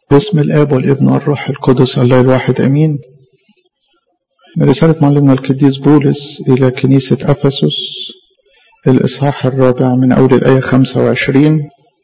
باسم الآب والابن والروح القدس الله الواحد أمين من رسالة معلمنا القديس بولس إلى كنيسة أفسس الإصحاح الرابع من أول الآية 25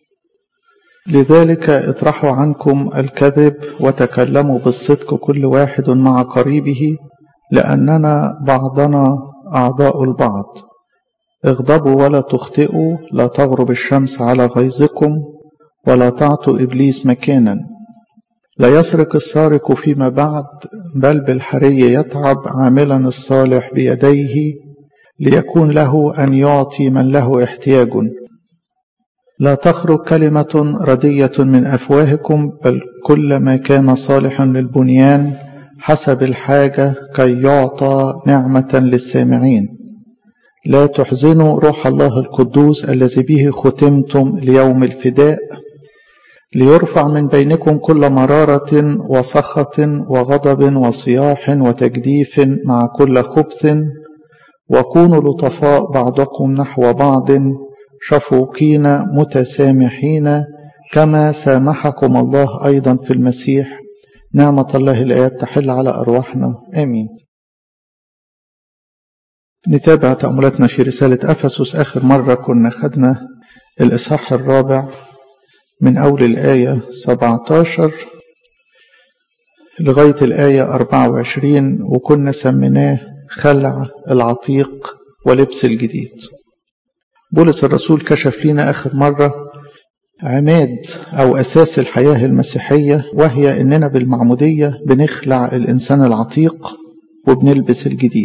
لذلك اطرحوا عنكم الكذب وتكلموا بالصدق كل واحد مع قريبه لأننا بعضنا أعضاء البعض اغضبوا ولا تخطئوا لا تغرب الشمس على غيظكم ولا تعطوا إبليس مكانا لا يسرق السارق فيما بعد بل بالحري يتعب عاملا الصالح بيديه ليكون له أن يعطي من له احتياج لا تخرج كلمة ردية من أفواهكم بل كل ما كان صالحا للبنيان حسب الحاجة كي يعطى نعمة للسامعين لا تحزنوا روح الله القدوس الذي به ختمتم ليوم الفداء ليرفع من بينكم كل مرارة وسخط وغضب وصياح وتجديف مع كل خبث وكونوا لطفاء بعضكم نحو بعض شفوقين متسامحين كما سامحكم الله أيضا في المسيح نعمة الله الآيات تحل على أرواحنا آمين نتابع تأملاتنا في رسالة أفسس آخر مرة كنا خدنا الإصحاح الرابع من أول الآية 17 لغاية الآية 24 وكنا سميناه خلع العتيق ولبس الجديد بولس الرسول كشف لنا آخر مرة عماد أو أساس الحياة المسيحية وهي إننا بالمعمودية بنخلع الإنسان العتيق وبنلبس الجديد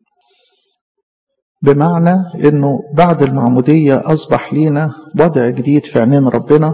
بمعنى إنه بعد المعمودية أصبح لينا وضع جديد في عينين ربنا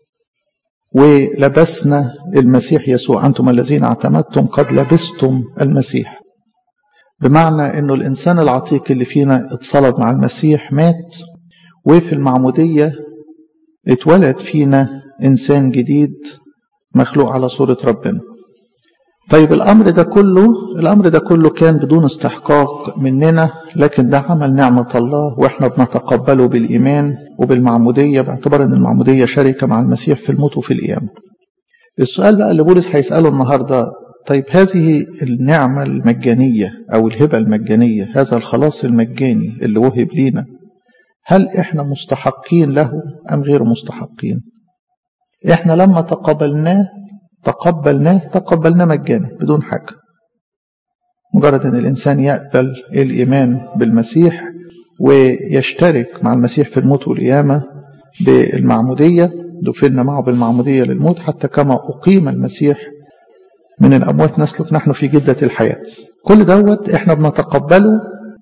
ولبسنا المسيح يسوع أنتم الذين اعتمدتم قد لبستم المسيح بمعنى أنه الإنسان العتيق اللي فينا اتصلب مع المسيح مات وفي المعمودية اتولد فينا إنسان جديد مخلوق على صورة ربنا طيب الأمر ده كله الأمر ده كله كان بدون استحقاق مننا لكن ده عمل نعمة الله وإحنا بنتقبله بالإيمان وبالمعمودية باعتبار أن المعمودية شركة مع المسيح في الموت وفي القيامة السؤال بقى اللي بولس هيسأله النهاردة طيب هذه النعمة المجانية أو الهبة المجانية هذا الخلاص المجاني اللي وهب لينا هل إحنا مستحقين له أم غير مستحقين إحنا لما تقبلناه تقبلناه تقبلناه مجانا بدون حاجة مجرد أن الإنسان يقبل الإيمان بالمسيح ويشترك مع المسيح في الموت والقيامة بالمعمودية دفنا معه بالمعمودية للموت حتى كما أقيم المسيح من الأموات نسلك نحن في جدة الحياة كل دوت إحنا بنتقبله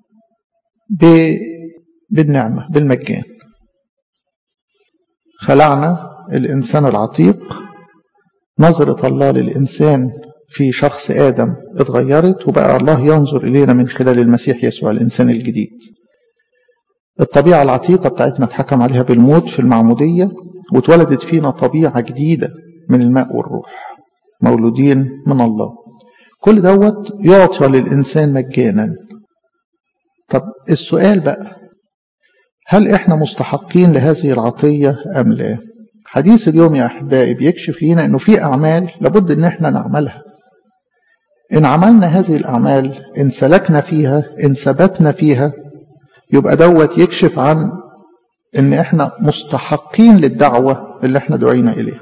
بالنعمة بالمجان خلعنا الإنسان العتيق نظرة الله للإنسان في شخص آدم اتغيرت وبقى الله ينظر إلينا من خلال المسيح يسوع الإنسان الجديد الطبيعة العتيقة بتاعتنا اتحكم عليها بالموت في المعمودية واتولدت فينا طبيعة جديدة من الماء والروح مولودين من الله كل دوت يعطى للإنسان مجانا طب السؤال بقى هل احنا مستحقين لهذه العطية أم لا حديث اليوم يا أحبائي بيكشف لنا أنه في أعمال لابد أن احنا نعملها إن عملنا هذه الأعمال إن سلكنا فيها إن ثبتنا فيها يبقى دوت يكشف عن أن احنا مستحقين للدعوة اللي احنا دعينا إليها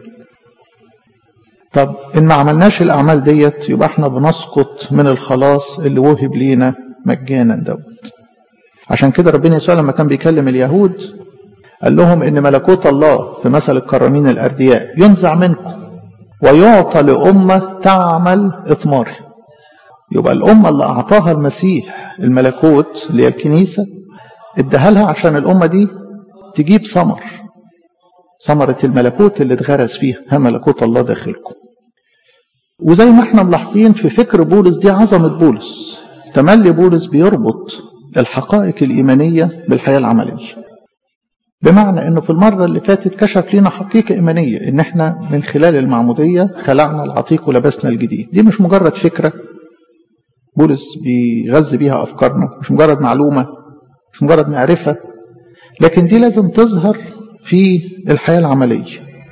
طب إن ما عملناش الأعمال ديت يبقى احنا بنسقط من الخلاص اللي وهب لينا مجانا دوت عشان كده ربنا يسوع لما كان بيكلم اليهود قال لهم ان ملكوت الله في مثل الكرامين الاردياء ينزع منكم ويعطى لامه تعمل اثمار يبقى الامه اللي اعطاها المسيح الملكوت اللي هي الكنيسه اداها لها عشان الامه دي تجيب ثمر ثمره الملكوت اللي اتغرس فيها ها ملكوت الله داخلكم وزي ما احنا ملاحظين في فكر بولس دي عظمه بولس تملي بولس بيربط الحقائق الايمانيه بالحياه العمليه بمعنى انه في المرة اللي فاتت كشف لنا حقيقة ايمانية ان احنا من خلال المعمودية خلعنا العتيق ولبسنا الجديد دي مش مجرد فكرة بولس بيغذي بيها افكارنا مش مجرد معلومة مش مجرد معرفة لكن دي لازم تظهر في الحياة العملية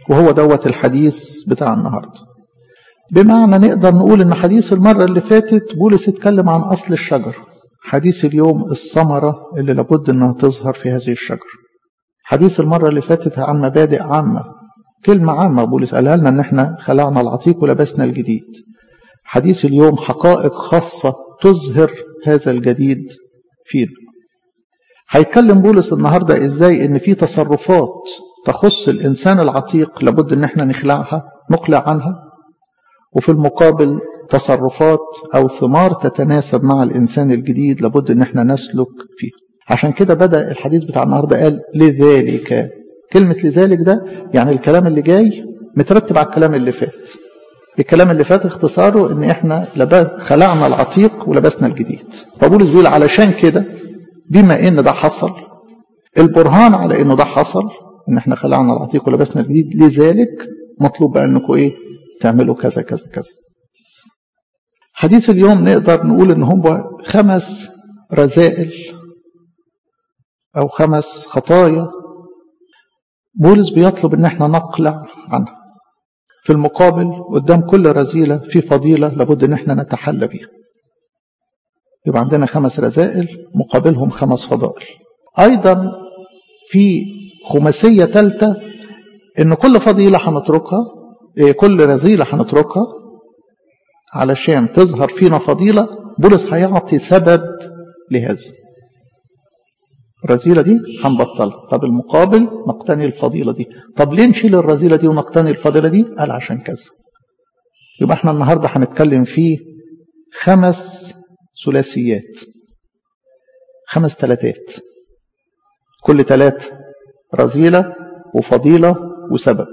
وهو دوت الحديث بتاع النهارده بمعنى نقدر نقول ان حديث المرة اللي فاتت بولس اتكلم عن اصل الشجر حديث اليوم الثمرة اللي لابد انها تظهر في هذه الشجر حديث المرة اللي فاتت عن مبادئ عامة كلمة عامة بولس قالها لنا ان احنا خلعنا العتيق ولبسنا الجديد حديث اليوم حقائق خاصة تظهر هذا الجديد فينا هيتكلم بولس النهاردة ازاي ان في تصرفات تخص الانسان العتيق لابد ان احنا نخلعها نقلع عنها وفي المقابل تصرفات او ثمار تتناسب مع الانسان الجديد لابد ان احنا نسلك فيه عشان كده بدا الحديث بتاع النهارده قال لذلك كلمه لذلك ده يعني الكلام اللي جاي مترتب على الكلام اللي فات الكلام اللي فات اختصاره ان احنا خلعنا العتيق ولبسنا الجديد فبولس بيقول علشان كده بما ان ده حصل البرهان على انه ده حصل ان احنا خلعنا العتيق ولبسنا الجديد لذلك مطلوب بقى انكم ايه تعملوا كذا كذا كذا حديث اليوم نقدر نقول ان هم خمس رذائل او خمس خطايا بولس بيطلب ان احنا نقلع عنها في المقابل قدام كل رذيلة في فضيلة لابد ان احنا نتحلى بيها يبقى عندنا خمس رذائل مقابلهم خمس فضائل ايضا في خماسية ثالثة ان كل فضيلة هنتركها كل رذيلة هنتركها علشان تظهر فينا فضيلة بولس هيعطي سبب لهذا الرذيلة دي هنبطلها طب المقابل نقتني الفضيلة دي طب ليه نشيل الرذيلة دي ونقتني الفضيلة دي قال عشان كذا يبقى احنا النهاردة هنتكلم فيه خمس ثلاثيات خمس تلاتات كل تلات رذيلة وفضيلة وسبب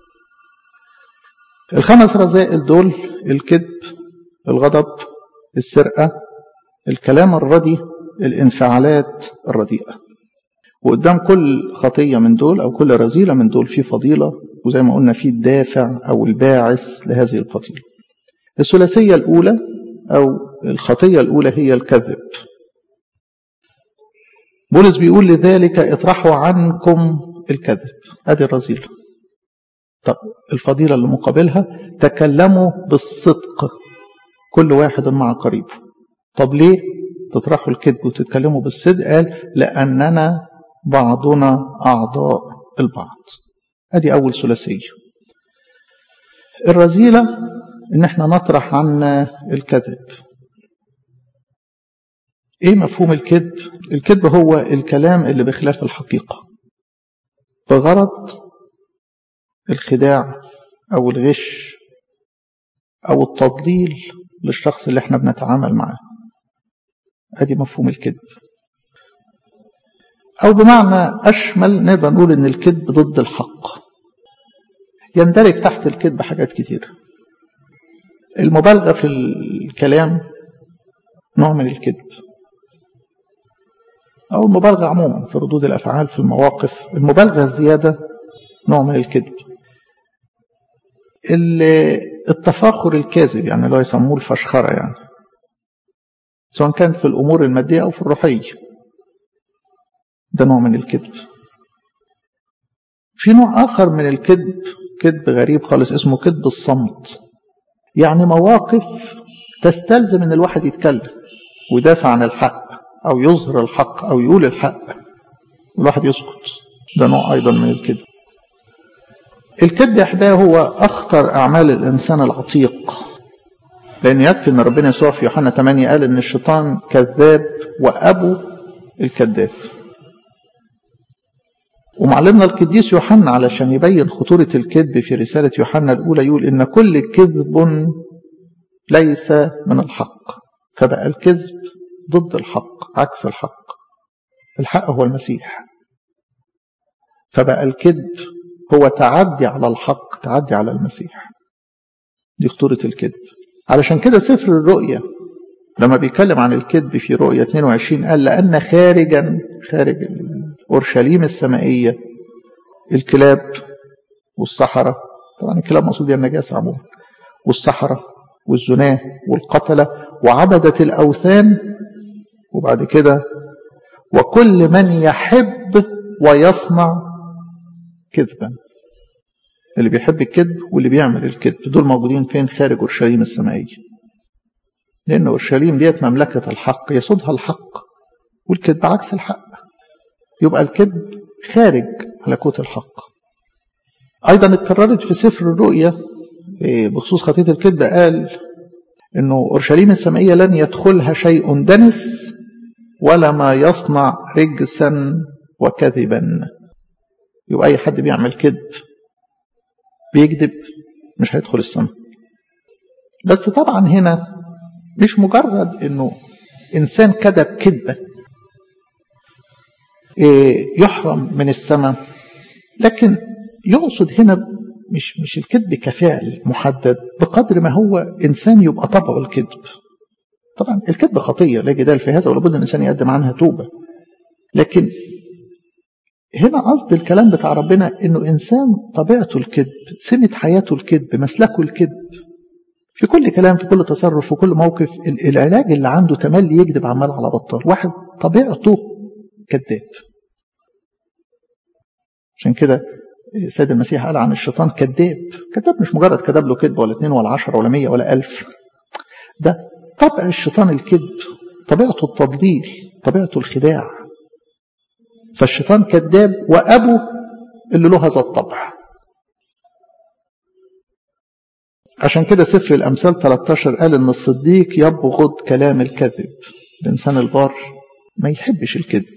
الخمس رذائل دول الكذب الغضب السرقة الكلام الردي الانفعالات الرديئة وقدام كل خطية من دول أو كل رذيلة من دول في فضيلة وزي ما قلنا في الدافع أو الباعث لهذه الفضيلة الثلاثية الأولى أو الخطية الأولى هي الكذب بولس بيقول لذلك اطرحوا عنكم الكذب هذه الرذيلة طب الفضيلة اللي مقابلها تكلموا بالصدق كل واحد مع قريبه طب ليه تطرحوا الكذب وتتكلموا بالصدق قال لأننا بعضنا أعضاء البعض ادي أول ثلاثية الرذيلة إن احنا نطرح عنا الكذب ايه مفهوم الكذب الكذب هو الكلام اللي بخلاف الحقيقة بغرض الخداع او الغش او التضليل للشخص اللي احنا بنتعامل معاه ادي مفهوم الكذب او بمعنى اشمل نقدر نقول ان الكذب ضد الحق يندرج تحت الكذب حاجات كتير المبالغه في الكلام نوع من الكذب او المبالغه عموما في ردود الافعال في المواقف المبالغه الزياده نوع من الكذب التفاخر الكاذب يعني اللي هو يسموه الفشخرة يعني سواء كان في الأمور المادية أو في الروحية ده نوع من الكذب في نوع آخر من الكذب كذب غريب خالص اسمه كذب الصمت يعني مواقف تستلزم ان الواحد يتكلم ويدافع عن الحق او يظهر الحق او يقول الحق الواحد يسكت ده نوع ايضا من الكذب الكذب يا احبائي هو اخطر اعمال الانسان العتيق لان يكفي ان ربنا يسوع في يوحنا 8 قال ان الشيطان كذاب وابو الكذاب ومعلمنا القديس يوحنا علشان يبين خطورة الكذب في رسالة يوحنا الأولى يقول إن كل كذب ليس من الحق فبقى الكذب ضد الحق عكس الحق الحق هو المسيح فبقى الكذب هو تعدي على الحق تعدي على المسيح دي خطورة الكذب علشان كده سفر الرؤيا لما بيتكلم عن الكذب في رؤيا 22 قال لأن خارجا خارج أورشليم السمائية الكلاب والصحراء طبعا الكلاب مقصود بها النجاسة عموما والصحراء والزناه والقتلة وعبدة الأوثان وبعد كده وكل من يحب ويصنع كذبا اللي بيحب الكذب واللي بيعمل الكذب دول موجودين فين خارج اورشليم السمائيه لان اورشليم ديت مملكه الحق يسودها الحق والكذب عكس الحق يبقى الكذب خارج ملكوت الحق ايضا اتكررت في سفر الرؤيا بخصوص خطيه الكذب قال انه اورشليم السمائيه لن يدخلها شيء دنس ولا ما يصنع رجسا وكذبا يبقى اي حد بيعمل كذب بيكذب مش هيدخل السماء بس طبعا هنا مش مجرد انه انسان كذب كذبه يحرم من السماء لكن يقصد هنا مش مش الكذب كفعل محدد بقدر ما هو انسان يبقى طبعه الكذب طبعا الكذب خطيه لا جدال في هذا ولابد الانسان يقدم عنها توبه لكن هنا قصد الكلام بتاع ربنا انه انسان طبيعته الكذب سمة حياته الكذب مسلكه الكذب في كل كلام في كل تصرف في كل موقف العلاج اللي عنده تملي يكذب عمال على بطال واحد طبيعته كذاب عشان كده السيد المسيح قال عن الشيطان كذاب كذاب مش مجرد كذب له كذبه ولا اتنين ولا عشرة ولا مية ولا ألف ده طبع الشيطان الكذب طبيعته التضليل طبيعته الخداع فالشيطان كذاب وأبو اللي له هذا الطبع عشان كده سفر الأمثال 13 قال إن الصديق يبغض كلام الكذب الإنسان البار ما يحبش الكذب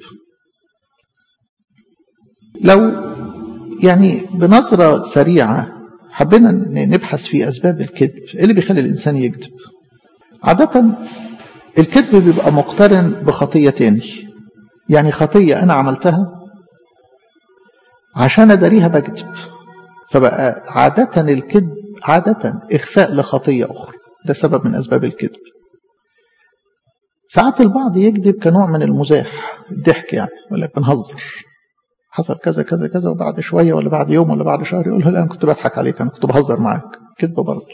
لو يعني بنظرة سريعة حبينا نبحث في أسباب الكذب إيه اللي بيخلي الإنسان يكذب عادة الكذب بيبقى مقترن بخطية تاني يعني خطية أنا عملتها عشان أداريها بكذب فبقى عادة الكذب عادة إخفاء لخطية أخرى ده سبب من أسباب الكذب ساعات البعض يكذب كنوع من المزاح الضحك يعني ولا بنهزر حصل كذا كذا كذا وبعد شوية ولا بعد يوم ولا بعد شهر يقول لا أنا كنت بضحك عليك أنا كنت بهزر معاك كذب برضه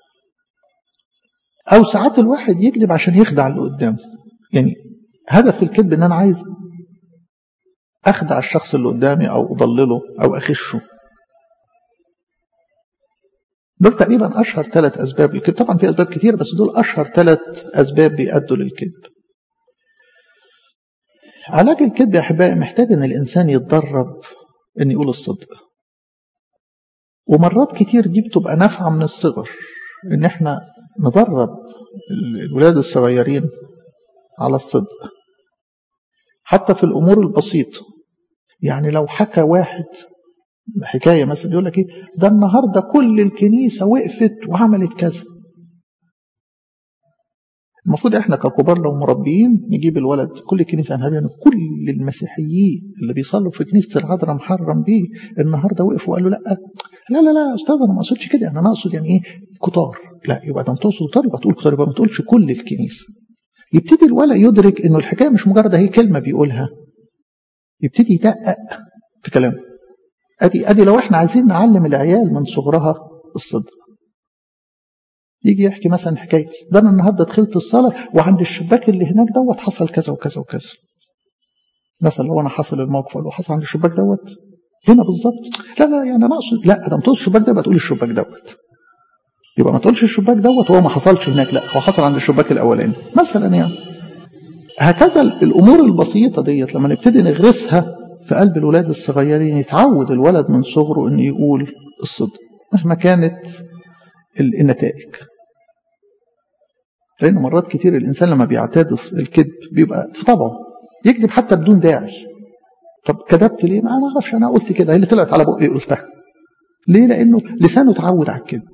أو ساعات الواحد يكذب عشان يخدع اللي قدامه يعني هدف الكذب إن أنا عايز أخدع الشخص اللي قدامي أو أضلله أو أخشه دول تقريبا أشهر ثلاث أسباب للكذب طبعا في أسباب كتير بس دول أشهر ثلاث أسباب بيأدوا للكذب علاج الكذب يا أحبائي محتاج إن الإنسان يتدرب إن يقول الصدق ومرات كتير دي بتبقى نافعة من الصغر إن إحنا ندرب الولاد الصغيرين على الصدق حتى في الأمور البسيطة يعني لو حكى واحد حكاية مثلا يقول لك إيه ده النهاردة كل الكنيسة وقفت وعملت كذا المفروض احنا ككبار لو مربيين نجيب الولد كل كنيسه انهابيه يعني كل المسيحيين اللي بيصلوا في كنيسه العذراء محرم بيه النهارده وقفوا وقالوا لا لا لا لا يا استاذ انا ما اقصدش كده يعني انا اقصد يعني ايه كتار لا يبقى ده تقصد كتار يبقى تقول كتار يبقى ما تقولش كل الكنيسه يبتدي الولد يدرك انه الحكايه مش مجرد هي كلمه بيقولها يبتدي يدقق في كلامه ادي ادي لو احنا عايزين نعلم العيال من صغرها الصدق يجي يحكي مثلا حكايه ده انا النهارده دخلت الصلاه وعند الشباك اللي هناك دوت حصل كذا وكذا وكذا مثلا لو انا حصل الموقف لو حصل عند الشباك دوت هنا بالظبط لا لا يعني انا اقصد لا ده ما تقولش الشباك ده يبقى تقول الشباك دوت يبقى ما تقولش الشباك دوت وهو ما حصلش هناك لا هو حصل عند الشباك الاولاني مثلا يعني هكذا الامور البسيطه ديت لما نبتدي نغرسها في قلب الولاد الصغيرين يتعود الولد من صغره انه يقول الصدق مهما كانت النتائج لأن مرات كتير الإنسان لما بيعتاد الكذب بيبقى في طبعه يكذب حتى بدون داعي طب كذبت ليه؟ ما أنا أعرفش أنا قلت كده هي اللي طلعت على بقي قلتها ليه؟ لأنه لسانه اتعود على الكذب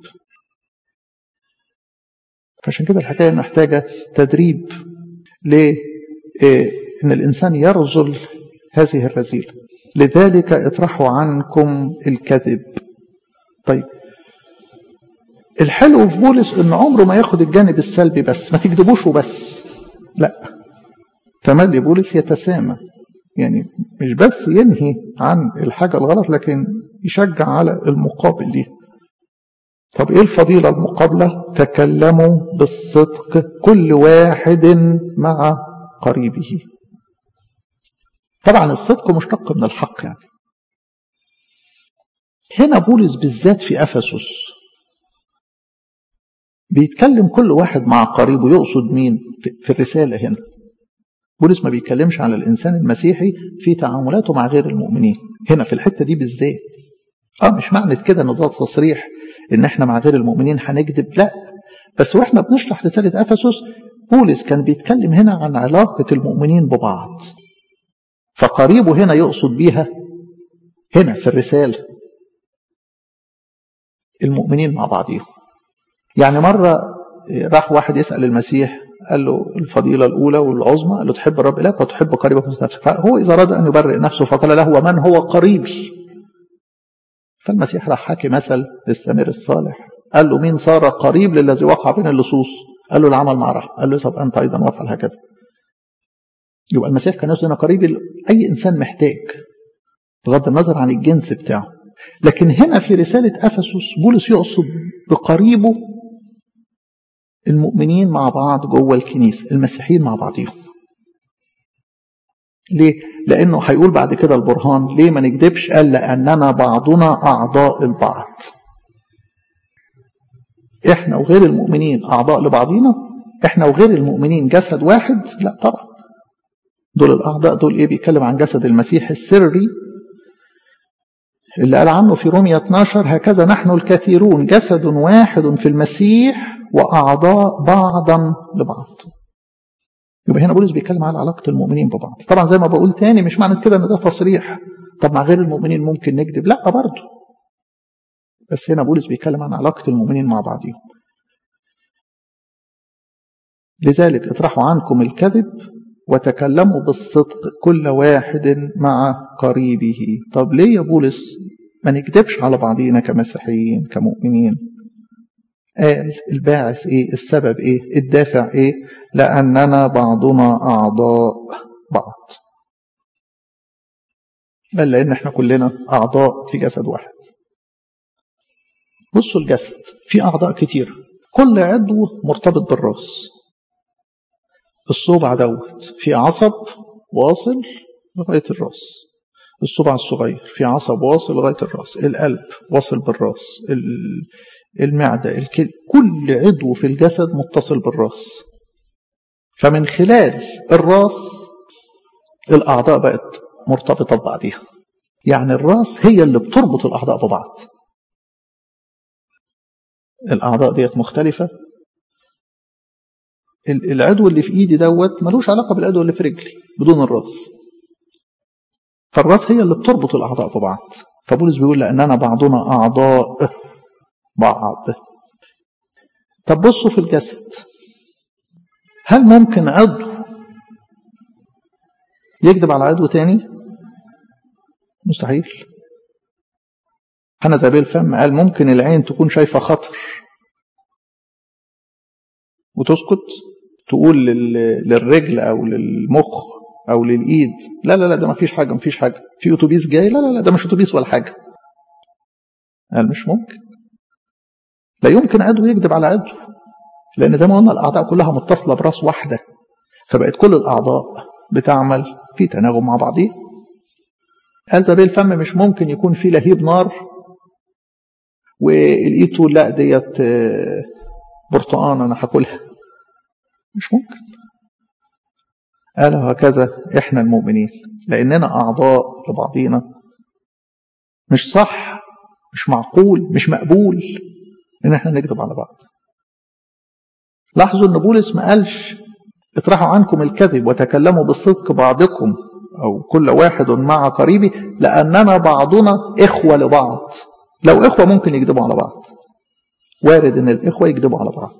فعشان كده الحكاية محتاجة تدريب ل إن الإنسان يرذل هذه الرذيلة لذلك اطرحوا عنكم الكذب طيب الحلو في بولس ان عمره ما ياخد الجانب السلبي بس ما تكذبوش وبس لا تملي بولس يتسامى يعني مش بس ينهي عن الحاجة الغلط لكن يشجع على المقابل ليه طب ايه الفضيلة المقابلة تكلموا بالصدق كل واحد مع قريبه طبعا الصدق مشتق من الحق يعني هنا بولس بالذات في افسس بيتكلم كل واحد مع قريبه يقصد مين في الرساله هنا بولس ما بيتكلمش على الانسان المسيحي في تعاملاته مع غير المؤمنين هنا في الحته دي بالذات اه مش معنى كده ان ده تصريح ان احنا مع غير المؤمنين هنكذب لا بس واحنا بنشرح رساله افسس بولس كان بيتكلم هنا عن علاقه المؤمنين ببعض فقريبه هنا يقصد بيها هنا في الرساله المؤمنين مع بعضهم يعني مره راح واحد يسال المسيح قال له الفضيلة الأولى والعظمى قال له تحب الرب إلهك وتحب قريبك مثل نفسك فهو إذا أراد أن يبرئ نفسه فقال له ومن هو قريبي فالمسيح راح حكي مثل للسمير الصالح قال له مين صار قريب للذي وقع بين اللصوص قال له العمل مع رحمة قال له اذهب أنت أيضا وافعل هكذا يبقى المسيح كان يقصد قريب أي إنسان محتاج بغض النظر عن الجنس بتاعه لكن هنا في رسالة أفسس بولس يقصد بقريبه المؤمنين مع بعض جوه الكنيسة المسيحيين مع بعضهم ليه؟ لأنه هيقول بعد كده البرهان ليه ما نكذبش قال لأننا بعضنا أعضاء البعض إحنا وغير المؤمنين أعضاء لبعضينا إحنا وغير المؤمنين جسد واحد لا طبعا دول الأعضاء دول إيه بيتكلم عن جسد المسيح السري اللي قال عنه في رومية 12 هكذا نحن الكثيرون جسد واحد في المسيح وأعضاء بعضا لبعض يبقى هنا بولس بيتكلم على علاقة المؤمنين ببعض طبعا زي ما بقول تاني مش معنى كده ان ده تصريح طب مع غير المؤمنين ممكن نكذب لا برضه بس هنا بولس بيتكلم عن علاقة المؤمنين مع بعضهم لذلك اطرحوا عنكم الكذب وتكلموا بالصدق كل واحد مع قريبه طب ليه يا بولس ما نكذبش على بعضينا كمسيحيين كمؤمنين قال الباعث ايه السبب ايه الدافع ايه لاننا بعضنا اعضاء بعض قال لان احنا كلنا اعضاء في جسد واحد بصوا الجسد في اعضاء كتير كل عضو مرتبط بالراس الصوبع دوت في عصب واصل لغايه الراس الصبع الصغير في عصب واصل لغايه الراس القلب واصل بالراس المعدة الكلى كل عضو في الجسد متصل بالراس فمن خلال الراس الأعضاء بقت مرتبطة ببعضها يعني الراس هي اللي بتربط الأعضاء ببعض الأعضاء ديت مختلفة العضو اللي في ايدي دوت ملوش علاقة بالعضو اللي في رجلي بدون الراس فالراس هي اللي بتربط الأعضاء ببعض فبولس بيقول لأننا بعضنا أعضاء بعض طب بصوا في الجسد هل ممكن عضو يكذب على عضو تاني مستحيل حنا زبيل الفم قال ممكن العين تكون شايفة خطر وتسكت تقول للرجل او للمخ او للايد لا لا لا ده ما فيش حاجه ما فيش حاجه في اتوبيس جاي لا لا لا ده مش اتوبيس ولا حاجه قال مش ممكن لا يمكن عضو يكذب على عضو لان زي ما قلنا الاعضاء كلها متصله براس واحده فبقت كل الاعضاء بتعمل في تناغم مع بعضها قال زبيب الفم مش ممكن يكون في لهيب نار والايد تقول لا ديت برتقان انا هاكلها مش ممكن قال هكذا احنا المؤمنين لاننا اعضاء لبعضينا مش صح مش معقول مش مقبول ان احنا نكذب على بعض لاحظوا ان بولس ما قالش اطرحوا عنكم الكذب وتكلموا بالصدق بعضكم او كل واحد مع قريبه لاننا بعضنا اخوه لبعض لو اخوه ممكن يكذبوا على بعض وارد ان الاخوه يكذبوا على بعض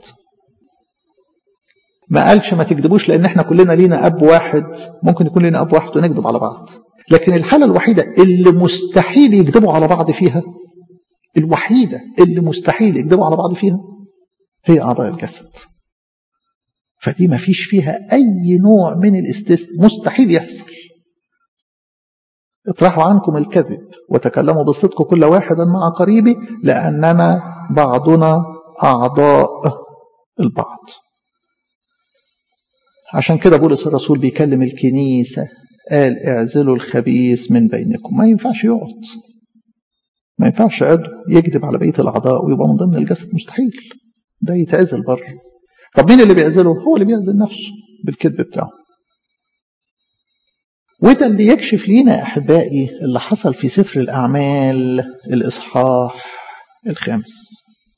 ما قالش ما تكذبوش لان احنا كلنا لينا اب واحد ممكن يكون لينا اب واحد ونكذب على بعض لكن الحاله الوحيده اللي مستحيل يكذبوا على بعض فيها الوحيده اللي مستحيل يكذبوا على بعض فيها هي اعضاء الجسد فدي ما فيش فيها اي نوع من الاستثناء مستحيل يحصل اطرحوا عنكم الكذب وتكلموا بالصدق كل واحد مع قريبه لاننا بعضنا اعضاء البعض عشان كده بولس الرسول بيكلم الكنيسة قال اعزلوا الخبيث من بينكم ما ينفعش يقعد ما ينفعش عضو يكذب على بقيه الاعضاء ويبقى من ضمن الجسد مستحيل ده يتعزل بره طب مين اللي بيعزله هو اللي بيعزل نفسه بالكذب بتاعه وده اللي يكشف لينا يا احبائي اللي حصل في سفر الاعمال الاصحاح الخامس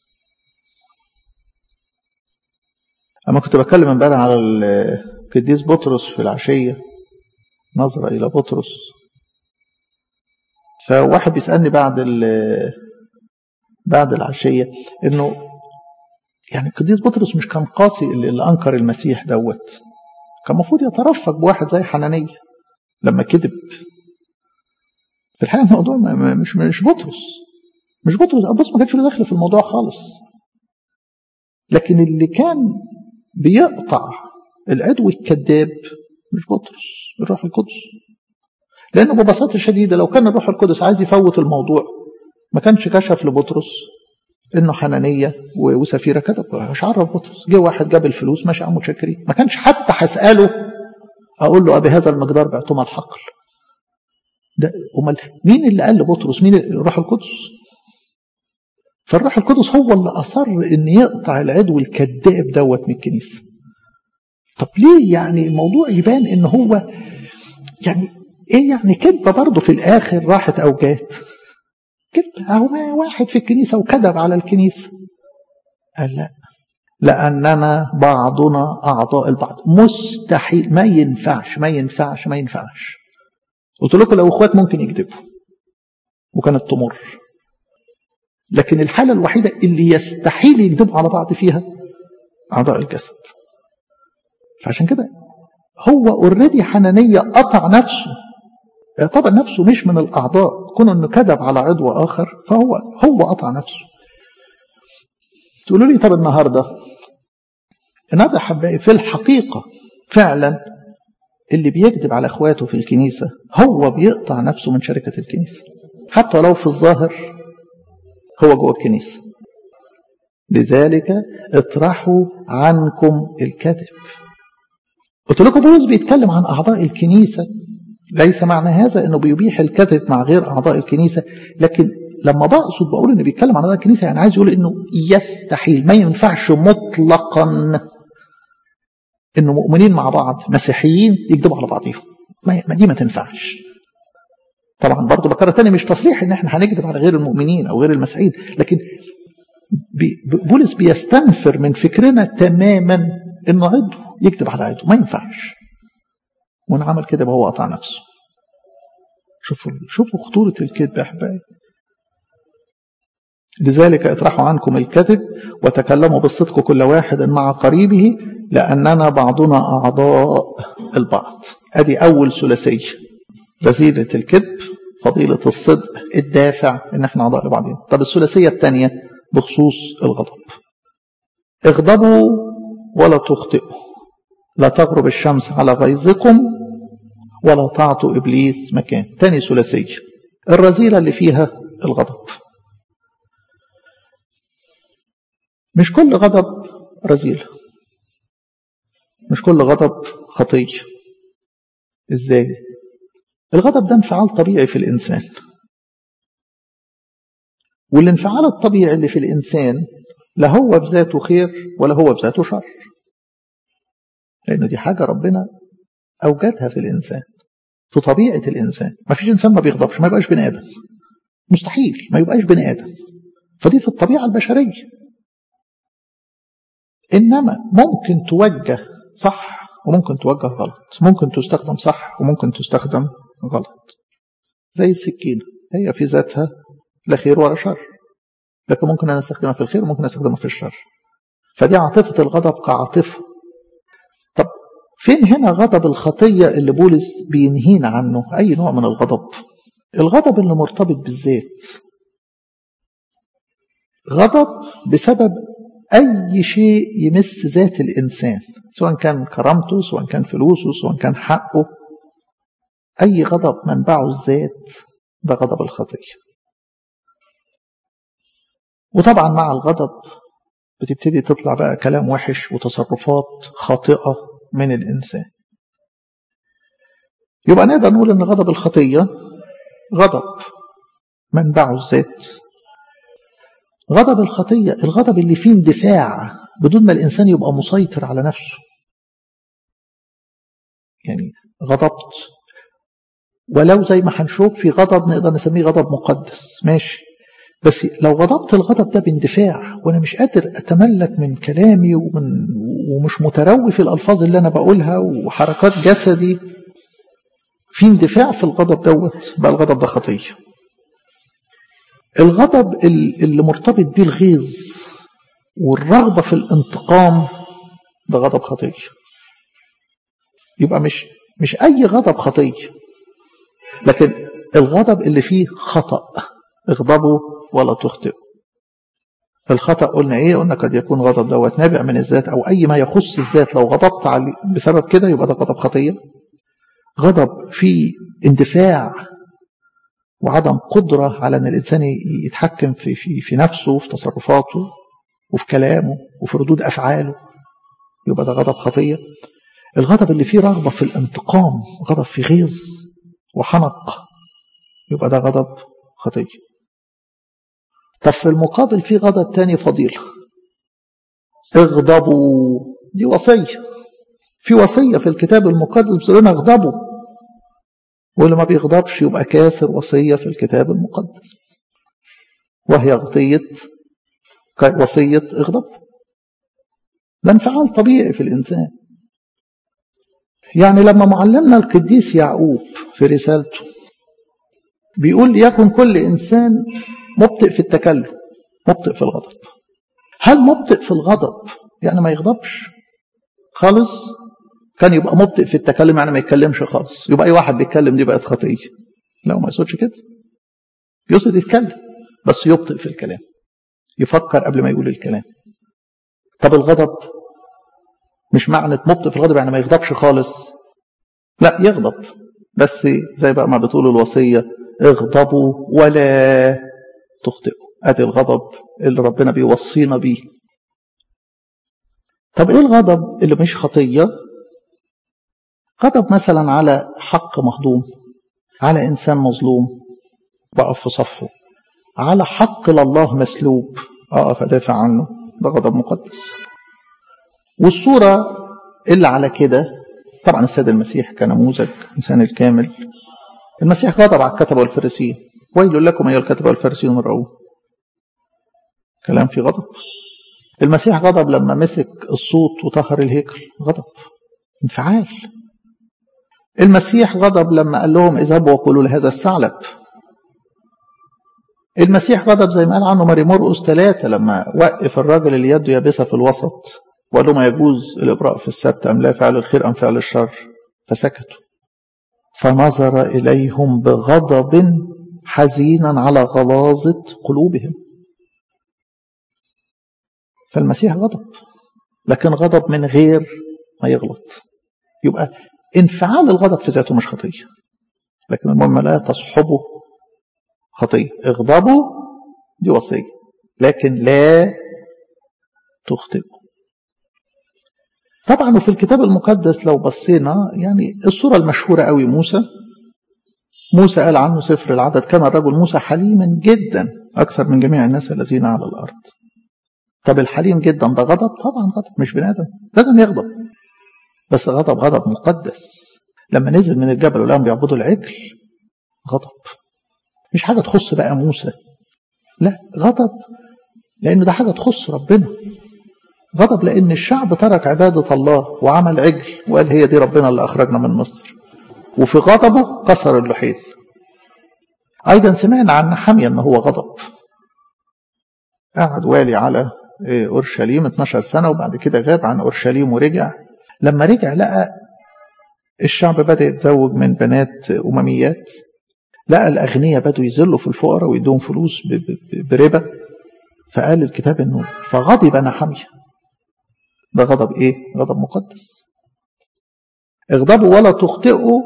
اما كنت بتكلم امبارح على القديس بطرس في العشيه نظره الى بطرس فواحد بيسالني بعد بعد العشيه انه يعني القديس بطرس مش كان قاسي اللي انكر المسيح دوت كان المفروض يترفق بواحد زي حنانيه لما كذب في الحقيقه الموضوع مش مش بطرس مش بطرس بطرس ما كانش له دخل في الموضوع خالص لكن اللي كان بيقطع العدو الكذاب مش بطرس الروح القدس لانه ببساطه شديده لو كان الروح القدس عايز يفوت الموضوع ما كانش كشف لبطرس انه حنانيه وسفيره كتب مش عرف بطرس جه واحد جاب الفلوس ماشي عم متشكرين ما كانش حتى هساله اقول له ابي هذا المقدار بعتم الحقل ده امال مين اللي قال لبطرس مين الروح القدس فالروح القدس هو اللي اصر ان يقطع العدو الكذاب دوت من الكنيسه طب ليه يعني الموضوع يبان ان هو يعني ايه يعني كذبه برضه في الاخر راحت او جات كذبه اهو واحد في الكنيسه وكذب على الكنيسه قال لا لأننا بعضنا أعضاء البعض مستحيل ما ينفعش ما ينفعش ما ينفعش قلت لكم لو اخوات ممكن يكذبوا وكانت تمر لكن الحالة الوحيدة اللي يستحيل يكذبوا على بعض فيها أعضاء الجسد فعشان كده هو اوريدي حنانية قطع نفسه طبعا نفسه مش من الأعضاء كون أنه كذب على عضو آخر فهو هو قطع نفسه تقولوا لي طب النهاردة النهاردة أحبائي في الحقيقة فعلا اللي بيكذب على اخواته في الكنيسة هو بيقطع نفسه من شركة الكنيسة حتى لو في الظاهر هو جوه الكنيسة لذلك اطرحوا عنكم الكذب قلت لكم بولس بيتكلم عن أعضاء الكنيسة ليس معنى هذا أنه بيبيح الكذب مع غير أعضاء الكنيسة لكن لما بقصد بقول انه بيتكلم عن أعضاء الكنيسة يعني عايز يقول انه يستحيل ما ينفعش مطلقا انه مؤمنين مع بعض مسيحيين يكذبوا على بعضهم ما دي ما تنفعش طبعا برضه بكرر تاني مش تصريح ان احنا هنكذب على غير المؤمنين او غير المسيحيين لكن بي بولس بيستنفر من فكرنا تماما انه عضو يكذب على عضو ما ينفعش وان عمل كده يبقى هو قطع نفسه شوفوا شوفوا خطوره الكذب يا احبائي لذلك اطرحوا عنكم الكذب وتكلموا بالصدق كل واحد مع قريبه لأننا بعضنا أعضاء البعض أدي أول ثلاثية رذيلة الكذب فضيلة الصدق الدافع إن احنا أعضاء لبعضين طب الثلاثية الثانية بخصوص الغضب اغضبوا ولا تخطئوا لا تغرب الشمس على غيظكم ولا تعطوا إبليس مكان تاني ثلاثية الرذيلة اللي فيها الغضب مش كل غضب رذيلة مش كل غضب خطية ازاي الغضب ده انفعال طبيعي في الإنسان والانفعال الطبيعي اللي في الإنسان لا هو بذاته خير ولا هو بذاته شر لأنه دي حاجة ربنا أوجدها في الإنسان في طبيعة الإنسان ما فيش إنسان ما بيغضبش ما يبقاش بني آدم مستحيل ما يبقاش بني آدم فدي في الطبيعة البشرية إنما ممكن توجه صح وممكن توجه غلط ممكن تستخدم صح وممكن تستخدم غلط زي السكينة هي في ذاتها لا خير ولا شر لكن ممكن أنا أستخدمها في الخير وممكن أستخدمها في الشر فدي عاطفة الغضب كعاطفة طب فين هنا غضب الخطية اللي بولس بينهينا عنه أي نوع من الغضب الغضب اللي مرتبط بالذات غضب بسبب أي شيء يمس ذات الإنسان سواء كان كرامته سواء كان فلوسه سواء كان حقه أي غضب منبعه الذات ده غضب الخطية وطبعا مع الغضب بتبتدي تطلع بقى كلام وحش وتصرفات خاطئة من الإنسان يبقى نقدر نقول أن غضب الخطية غضب منبعه الذات غضب الخطية الغضب اللي فيه اندفاع بدون ما الإنسان يبقى مسيطر على نفسه يعني غضبت ولو زي ما هنشوف في غضب نقدر نسميه غضب مقدس ماشي بس لو غضبت الغضب ده باندفاع وانا مش قادر اتملك من كلامي ومن ومش متروي في الالفاظ اللي انا بقولها وحركات جسدي في اندفاع في الغضب دوت بقى الغضب ده خطيه الغضب اللي مرتبط بيه الغيظ والرغبه في الانتقام ده غضب خطيه يبقى مش مش اي غضب خطيه لكن الغضب اللي فيه خطأ اغضبوا ولا تخطئوا الخطأ قلنا ايه قلنا قد يكون غضب دوت نابع من الذات او اي ما يخص الذات لو غضبت عليه بسبب كده يبقى ده غضب خطية غضب فيه اندفاع وعدم قدرة على ان الانسان يتحكم في, في, في نفسه وفي تصرفاته وفي كلامه وفي ردود افعاله يبقى ده غضب خطية الغضب اللي فيه رغبة في الانتقام غضب في غيظ وحنق يبقى ده غضب خطيه طب في المقابل في غضب تاني فضيلة اغضبوا دي وصية في وصية في الكتاب المقدس بتقول لنا اغضبوا واللي ما بيغضبش يبقى كاسر وصية في الكتاب المقدس وهي غطية وصية اغضب ده انفعال طبيعي في الإنسان يعني لما معلمنا القديس يعقوب في رسالته بيقول يكن كل إنسان مبطئ في التكلم مبطئ في الغضب هل مبطئ في الغضب يعني ما يغضبش خالص كان يبقى مبطئ في التكلم يعني ما يتكلمش خالص يبقى اي واحد بيتكلم دي بقت خطيه لا ما يقصدش كده يقصد يتكلم بس يبطئ في الكلام يفكر قبل ما يقول الكلام طب الغضب مش معنى مبطئ في الغضب يعني ما يغضبش خالص لا يغضب بس زي بقى ما بتقول الوصيه اغضبوا ولا تخطئوا ادي الغضب اللي ربنا بيوصينا بيه طب ايه الغضب اللي مش خطيه غضب مثلا على حق مهضوم على انسان مظلوم وقف في صفه على حق لله مسلوب اقف ادافع عنه ده غضب مقدس والصوره اللي على كده طبعا السيد المسيح كنموذج انسان الكامل المسيح غضب على الكتبه والفريسيين ويل لكم ايها الكتبه والفريسيون الرؤوف كلام في غضب المسيح غضب لما مسك الصوت وطهر الهيكل غضب انفعال المسيح غضب لما قال لهم اذهبوا وقولوا لهذا الثعلب المسيح غضب زي ما قال عنه ماري مرقس ثلاثة لما وقف الراجل اللي يده يابسة في الوسط وقال له ما يجوز الإبراء في السبت أم لا فعل الخير أم فعل الشر فسكتوا فنظر إليهم بغضب حزينا على غلاظة قلوبهم فالمسيح غضب لكن غضب من غير ما يغلط يبقى انفعال الغضب في ذاته مش خطية لكن المهم لا تصحبه خطية اغضبوا دي وصية لكن لا تخطئوا طبعا وفي الكتاب المقدس لو بصينا يعني الصورة المشهورة قوي موسى موسى قال عنه سفر العدد كان الرجل موسى حليما جدا أكثر من جميع الناس الذين على الأرض طب الحليم جدا ده غضب طبعا غضب مش بني آدم لازم يغضب بس غضب غضب مقدس لما نزل من الجبل ولقاهم بيعبدوا العجل غضب مش حاجة تخص بقى موسى لا غضب لأن ده حاجة تخص ربنا غضب لأن الشعب ترك عبادة الله وعمل عجل وقال هي دي ربنا اللي أخرجنا من مصر وفي غضبه كسر اللحيل أيضا سمعنا عن حمية أنه هو غضب قعد والي على أورشليم 12 سنة وبعد كده غاب عن أورشليم ورجع لما رجع لقى الشعب بدأ يتزوج من بنات أمميات لقى الأغنياء بدوا يذلوا في الفقراء ويدوهم فلوس بربا فقال الكتاب انه فغضب نحمية ده غضب ايه غضب مقدس اغضبوا ولا تخطئوا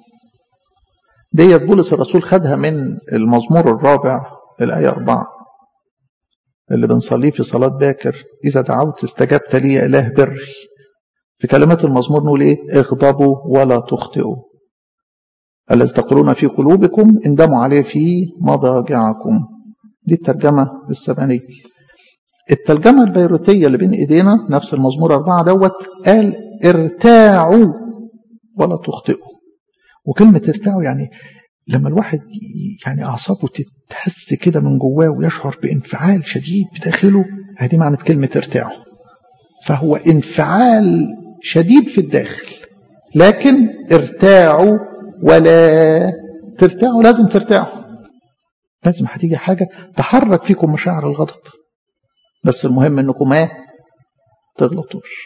ديت بولس الرسول خدها من المزمور الرابع الآية أربعة اللي بنصليه في صلاة باكر إذا دعوت استجبت لي يا إله بري في كلمات المزمور نقول إيه اغضبوا ولا تخطئوا الذي تقولون في قلوبكم اندموا عليه في مضاجعكم دي الترجمة السبعينية الترجمة البيروتية اللي بين ايدينا نفس المزمور أربعة دوت قال ارتاعوا ولا تخطئوا وكلمة ارتاعوا يعني لما الواحد يعني أعصابه تتهز كده من جواه ويشعر بانفعال شديد بداخله هذه معنى كلمة ارتاعوا فهو انفعال شديد في الداخل لكن ارتاعوا ولا ترتاعوا لازم ترتاعوا لازم هتيجي حاجة تحرك فيكم مشاعر الغضب بس المهم انكم ما تغلطوش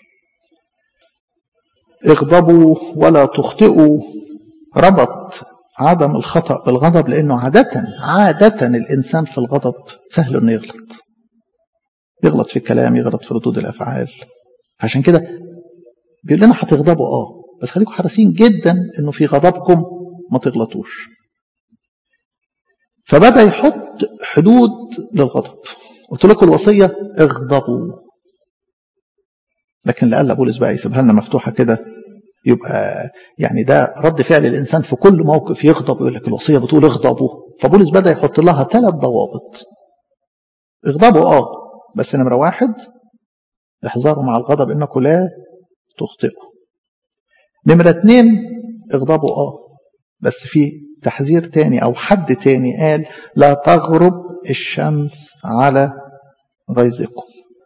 اغضبوا ولا تخطئوا ربط عدم الخطأ بالغضب لأنه عادة عادة الإنسان في الغضب سهل إنه يغلط يغلط في الكلام يغلط في ردود الأفعال عشان كده بيقول لنا هتغضبوا اه بس خليكم حريصين جدا انه في غضبكم ما تغلطوش فبدا يحط حدود للغضب قلت لكم الوصيه اغضبوا لكن لألا بولس بقى يسيبها لنا مفتوحه كده يبقى يعني ده رد فعل الانسان في كل موقف يغضب يقول لك الوصيه بتقول اغضبوا فبولس بدا يحط لها ثلاث ضوابط اغضبوا اه بس نمره واحد احذروا مع الغضب انكم لا تخطئوا نمرة اتنين اغضبوا اه بس في تحذير تاني او حد تاني قال لا تغرب الشمس على غيظكم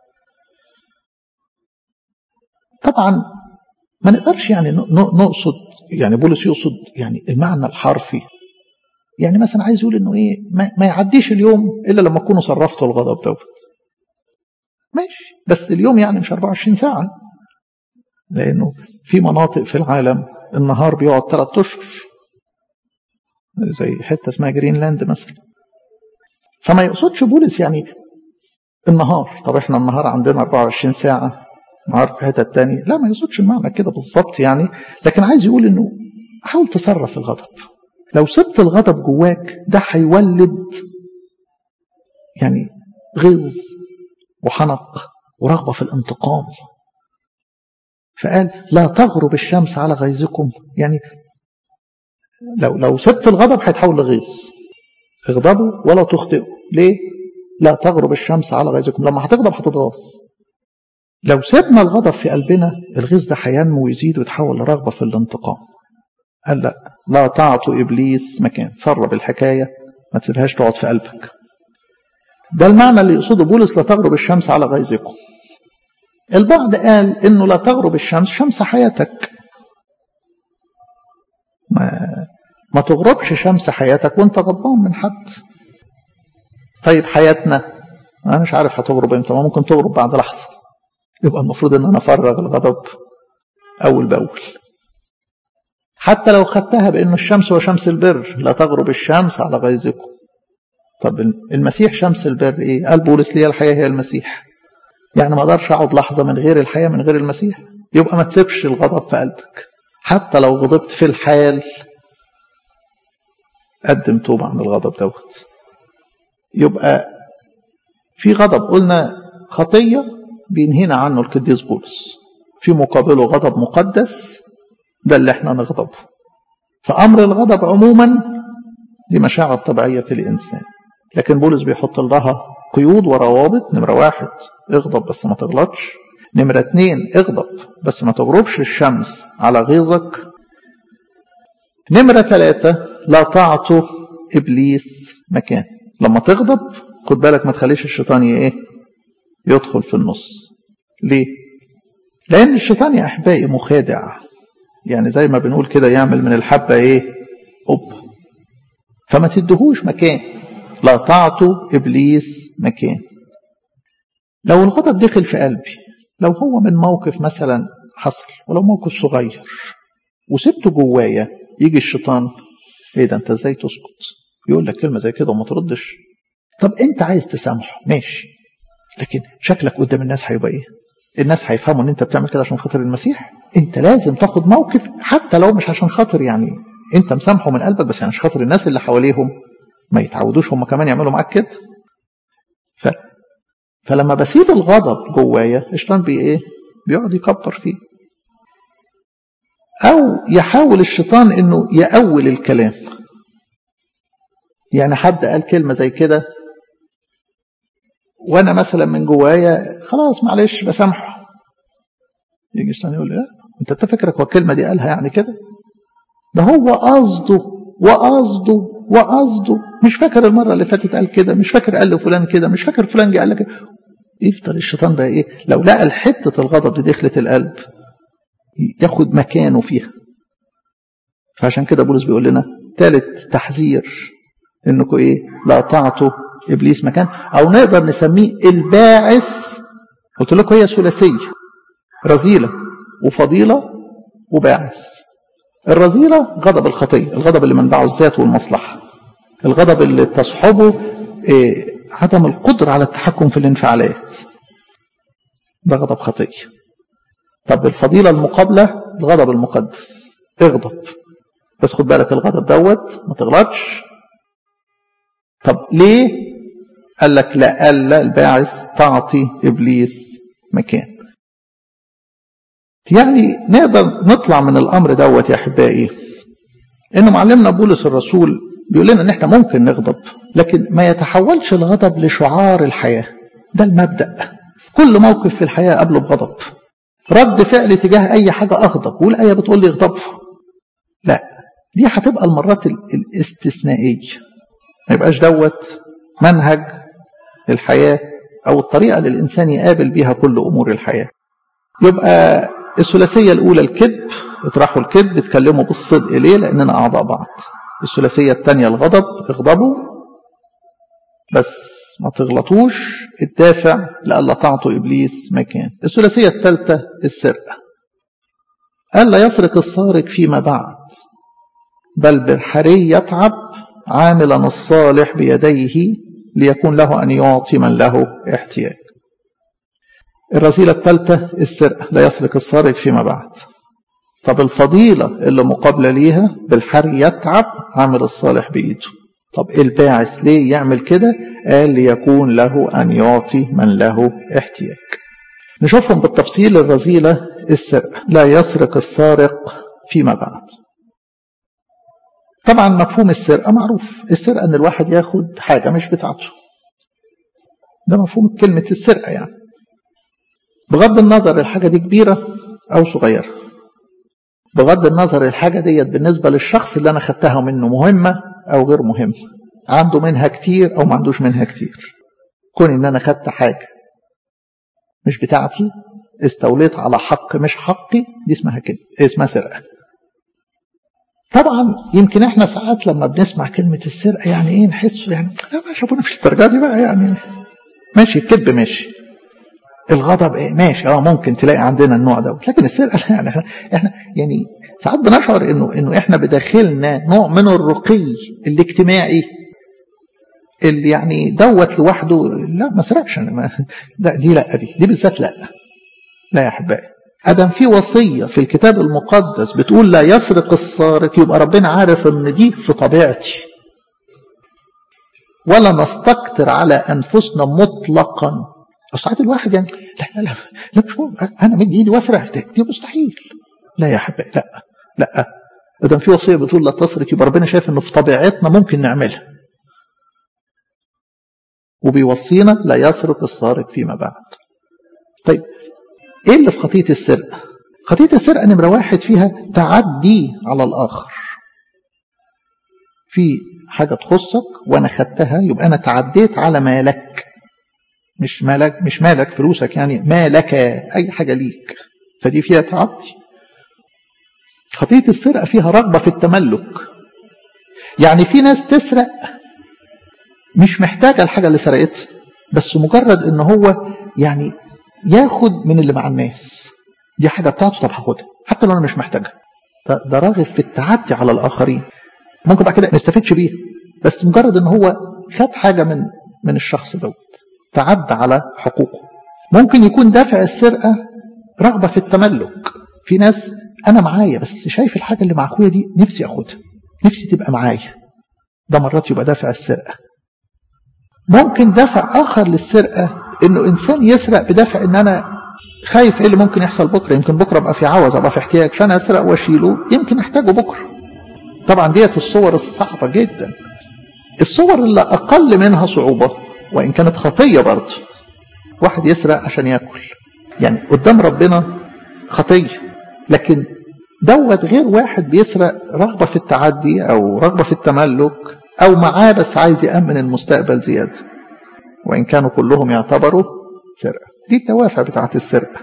طبعا ما نقدرش يعني نقصد يعني بولس يقصد يعني المعنى الحرفي يعني مثلا عايز يقول انه ايه ما, ما يعديش اليوم الا لما تكونوا صرفتوا الغضب دوت ماشي بس اليوم يعني مش 24 ساعه لانه في مناطق في العالم النهار بيقعد ثلاث اشهر زي حته اسمها جرينلاند مثلا فما يقصدش بولس يعني النهار طب احنا النهار عندنا 24 ساعه نهار في حته تانية لا ما يقصدش المعنى كده بالظبط يعني لكن عايز يقول انه حاول تصرف الغضب لو سبت الغضب جواك ده هيولد يعني غيظ وحنق ورغبه في الانتقام فقال لا تغرب الشمس على غيظكم يعني لو لو سبت الغضب هيتحول لغيظ اغضبوا ولا تخطئوا ليه لا تغرب الشمس على غيظكم لما هتغضب هتتغاظ لو سيبنا الغضب في قلبنا الغيظ ده هينمو ويزيد ويتحول لرغبه في الانتقام قال لا لا تعطوا ابليس مكان سرب الحكايه ما تسيبهاش تقعد في قلبك ده المعنى اللي يقصده بولس لا تغرب الشمس على غيظكم البعض قال انه لا تغرب الشمس شمس حياتك ما ما تغربش شمس حياتك وانت غضبان من حد طيب حياتنا انا مش عارف هتغرب امتى ما ممكن تغرب بعد لحظه يبقى المفروض ان انا افرغ الغضب اول باول حتى لو خدتها بانه الشمس هو شمس البر لا تغرب الشمس على غيظكم طب المسيح شمس البر ايه قال بولس لي الحياه هي المسيح يعني ما اقدرش اقعد لحظه من غير الحياه من غير المسيح يبقى ما تسيبش الغضب في قلبك حتى لو غضبت في الحال قدم توبه عن الغضب دوت يبقى في غضب قلنا خطيه بينهينا عنه القديس بولس في مقابله غضب مقدس ده اللي احنا نغضبه فامر الغضب عموما دي مشاعر طبيعيه في الانسان لكن بولس بيحط لها قيود وروابط نمرة واحد اغضب بس ما تغلطش نمرة اتنين اغضب بس ما تغربش الشمس على غيظك نمرة ثلاثة لا تعطوا إبليس مكان لما تغضب خد بالك ما تخليش الشيطان ايه يدخل في النص ليه لأن الشيطان يا أحبائي مخادع يعني زي ما بنقول كده يعمل من الحبة ايه قب فما تدهوش مكان لا تعطوا إبليس مكان لو الغضب دخل في قلبي لو هو من موقف مثلا حصل ولو موقف صغير وسبته جوايا يجي الشيطان ايه ده انت ازاي تسكت يقول لك كلمه زي كده وما تردش طب انت عايز تسامحه ماشي لكن شكلك قدام الناس هيبقى ايه الناس هيفهموا ان انت بتعمل كده عشان خاطر المسيح انت لازم تاخد موقف حتى لو مش عشان خاطر يعني انت مسامحه من قلبك بس يعني عشان خاطر الناس اللي حواليهم ما يتعودوش هم كمان يعملوا معاك كده ف... فلما بسيب الغضب جوايا الشيطان بي ايه بيقعد يكبر فيه أو يحاول الشيطان إنه يأول الكلام يعني حد قال كلمة زي كده وأنا مثلا من جوايا خلاص معلش بسامحه يجي الشيطان يقول لي لا أنت تفكرك هو الكلمة دي قالها يعني كده ده هو قصده وقصده وقصده مش فاكر المرة اللي فاتت قال كده مش فاكر قال لفلان كده مش فاكر فلان جه قال لك يفضل الشيطان بقى ايه لو لقى الحتة الغضب دي دخلت القلب ياخد مكانه فيها فعشان كده بولس بيقول لنا ثالث تحذير انكم ايه لا تعطوا ابليس مكان او نقدر نسميه الباعث قلت لكم هي ثلاثيه رذيله وفضيله وباعث الرذيله غضب الخطيه الغضب اللي منبعه الذات والمصلحه الغضب اللي تصحبه إيه عدم القدره على التحكم في الانفعالات ده غضب خطيه طب الفضيله المقابله الغضب المقدس اغضب بس خد بالك الغضب دوت ما تغلطش طب ليه قال لك لألا الباعث تعطي إبليس مكان يعني نقدر نطلع من الأمر دوت يا أحبائي إن معلمنا بولس الرسول بيقول لنا إن إحنا ممكن نغضب لكن ما يتحولش الغضب لشعار الحياة ده المبدأ كل موقف في الحياة قبله بغضب رد فعل تجاه أي حاجة أغضب والآية بتقول لي اغضب لا دي هتبقى المرات الاستثنائية ما يبقاش دوت منهج الحياة أو الطريقة اللي الإنسان يقابل بيها كل أمور الحياة يبقى الثلاثية الأولى الكذب اطرحوا الكذب اتكلموا بالصدق ليه لأننا أعضاء بعض الثلاثية الثانية الغضب اغضبوا بس ما تغلطوش الدافع لألا تعطوا إبليس مكان الثلاثية الثالثة السرقة ألا يسرق السارق فيما بعد بل بالحري يتعب عاملا الصالح بيديه ليكون له أن يعطي من له احتياج الرذيلة الثالثة السرقة لا يسرق السارق فيما بعد طب الفضيلة اللي مقابلة ليها بالحري يتعب عامل الصالح بإيده طب الباعث ليه يعمل كده قال ليكون له أن يعطي من له احتياج نشوفهم بالتفصيل الرذيلة السرقة لا يسرق السارق فيما بعد طبعا مفهوم السرقة معروف السرقة ان الواحد ياخد حاجة مش بتاعته ده مفهوم كلمة السرقة يعني بغض النظر الحاجة دي كبيرة أو صغيرة بغض النظر الحاجة ديت بالنسبة للشخص اللي أنا خدتها منه مهمة أو غير مهمة عنده منها كتير أو ما عندوش منها كتير كون إن أنا خدت حاجة مش بتاعتي استوليت على حق مش حقي دي اسمها كده اسمها سرقة طبعا يمكن احنا ساعات لما بنسمع كلمة السرقة يعني ايه نحس يعني لا ماشي ابونا مش الدرجة دي بقى يعني ماشي الكذب ماشي الغضب ايه ماشي اه ممكن تلاقي عندنا النوع دوت لكن السرقة لا يعني احنا, احنا يعني ساعات بنشعر انه انه احنا بداخلنا نوع من الرقي الاجتماعي اللي يعني دوت لوحده لا ما سرقش ما لا دي لا دي دي بالذات لا لا يا احبائي ادم في وصيه في الكتاب المقدس بتقول لا يسرق السارق يبقى ربنا عارف ان دي في طبيعتي ولا نستكتر على انفسنا مطلقا ساعات الواحد يعني لا لا لا, لا مش مهم انا مدي ايدي واسرق دي مستحيل لا يا حبايبي لا لا ادم في وصيه بتقول لا تسرق يبقى ربنا شايف انه في طبيعتنا ممكن نعملها وبيوصينا لا يسرق السارق فيما بعد طيب ايه اللي في خطيه السرقه خطيه السرقه نمره واحد فيها تعدي على الاخر في حاجه تخصك وانا خدتها يبقى انا تعديت على مالك مش مالك مش مالك فلوسك يعني مالك اي حاجه ليك فدي فيها تعدي خطيه السرقه فيها رغبه في التملك يعني في ناس تسرق مش محتاجه الحاجه اللي سرقتها بس مجرد ان هو يعني ياخد من اللي مع الناس دي حاجه بتاعته طب هاخدها حتى لو انا مش محتاجها ده, ده راغب في التعدي على الاخرين ممكن بعد كده ما يستفدش بيها بس مجرد ان هو خد حاجه من من الشخص دوت تعدى على حقوقه ممكن يكون دافع السرقه رغبه في التملك في ناس انا معايا بس شايف الحاجه اللي مع اخويا دي نفسي اخدها نفسي تبقى معايا ده مرات يبقى دافع السرقه ممكن دافع اخر للسرقه انه انسان يسرق بدافع ان انا خايف ايه اللي ممكن يحصل بكره يمكن بكره ابقى في عوز ابقى في احتياج فانا اسرق واشيله يمكن احتاجه بكره طبعا ديت الصور الصعبه جدا الصور اللي اقل منها صعوبه وان كانت خطيه برضه واحد يسرق عشان ياكل يعني قدام ربنا خطيه لكن دوت غير واحد بيسرق رغبه في التعدي او رغبه في التملك او معاه بس عايز يامن المستقبل زياده وان كانوا كلهم يعتبروا سرقه دي الدوافع بتاعت السرقه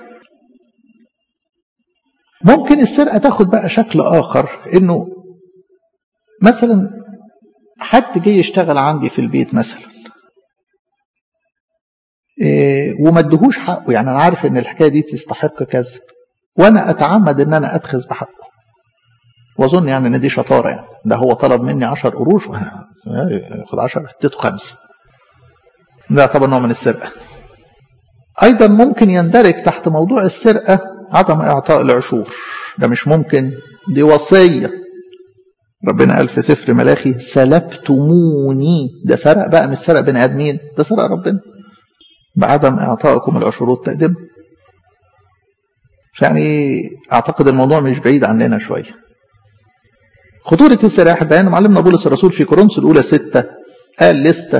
ممكن السرقه تاخد بقى شكل اخر انه مثلا حد جه يشتغل عندي في البيت مثلا إيه وما ادهوش حقه يعني انا عارف ان الحكايه دي تستحق كذا وانا اتعمد ان انا اتخذ بحقه واظن يعني ان دي شطاره يعني ده هو طلب مني 10 قروش وانا خد 10 اديته خمسه ده طبعا نوع من السرقه ايضا ممكن يندرج تحت موضوع السرقه عدم اعطاء العشور ده مش ممكن دي وصيه ربنا قال في سفر ملاخي سلبتموني ده سرق بقى مش سرق بني ادمين ده سرق ربنا بعدم اعطائكم العشور والتقديم يعني اعتقد الموضوع مش بعيد عننا شويه خطورة السلاح بيان معلمنا بولس الرسول في كورنثوس الأولى ستة قال لستة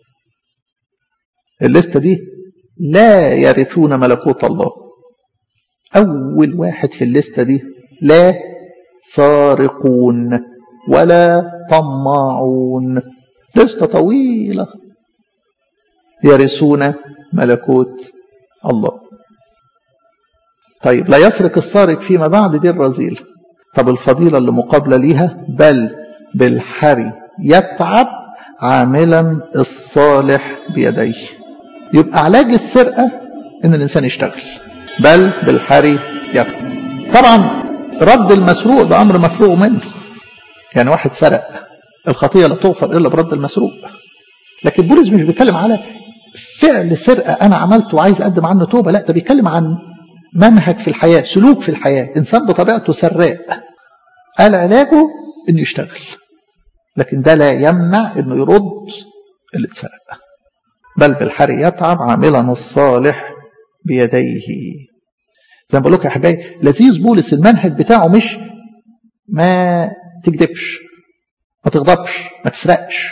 الليستة دي لا يرثون ملكوت الله أول واحد في الليستة دي لا سارقون ولا طماعون لستة طويلة يرثون ملكوت الله طيب لا يسرق السارق فيما بعد دي الرذيلة طب الفضيلة اللي مقابلة ليها بل بالحري يتعب عاملا الصالح بيديه يبقى علاج السرقة ان الانسان يشتغل بل بالحري يتعب طبعا رد المسروق ده امر مفروغ منه يعني واحد سرق الخطية لا تغفر الا برد المسروق لكن بولس مش بيتكلم على فعل سرقة انا عملته وعايز اقدم عنه توبة لا ده بيتكلم عن منهج في الحياة سلوك في الحياة إنسان بطبيعته سراء قال علاجه إنه يشتغل لكن ده لا يمنع إنه يرد اللي اتسرق بل بالحري يتعب عاملا الصالح بيديه زي ما بقول لكم يا حبايبي لذيذ بولس المنهج بتاعه مش ما تكذبش ما تغضبش ما تسرقش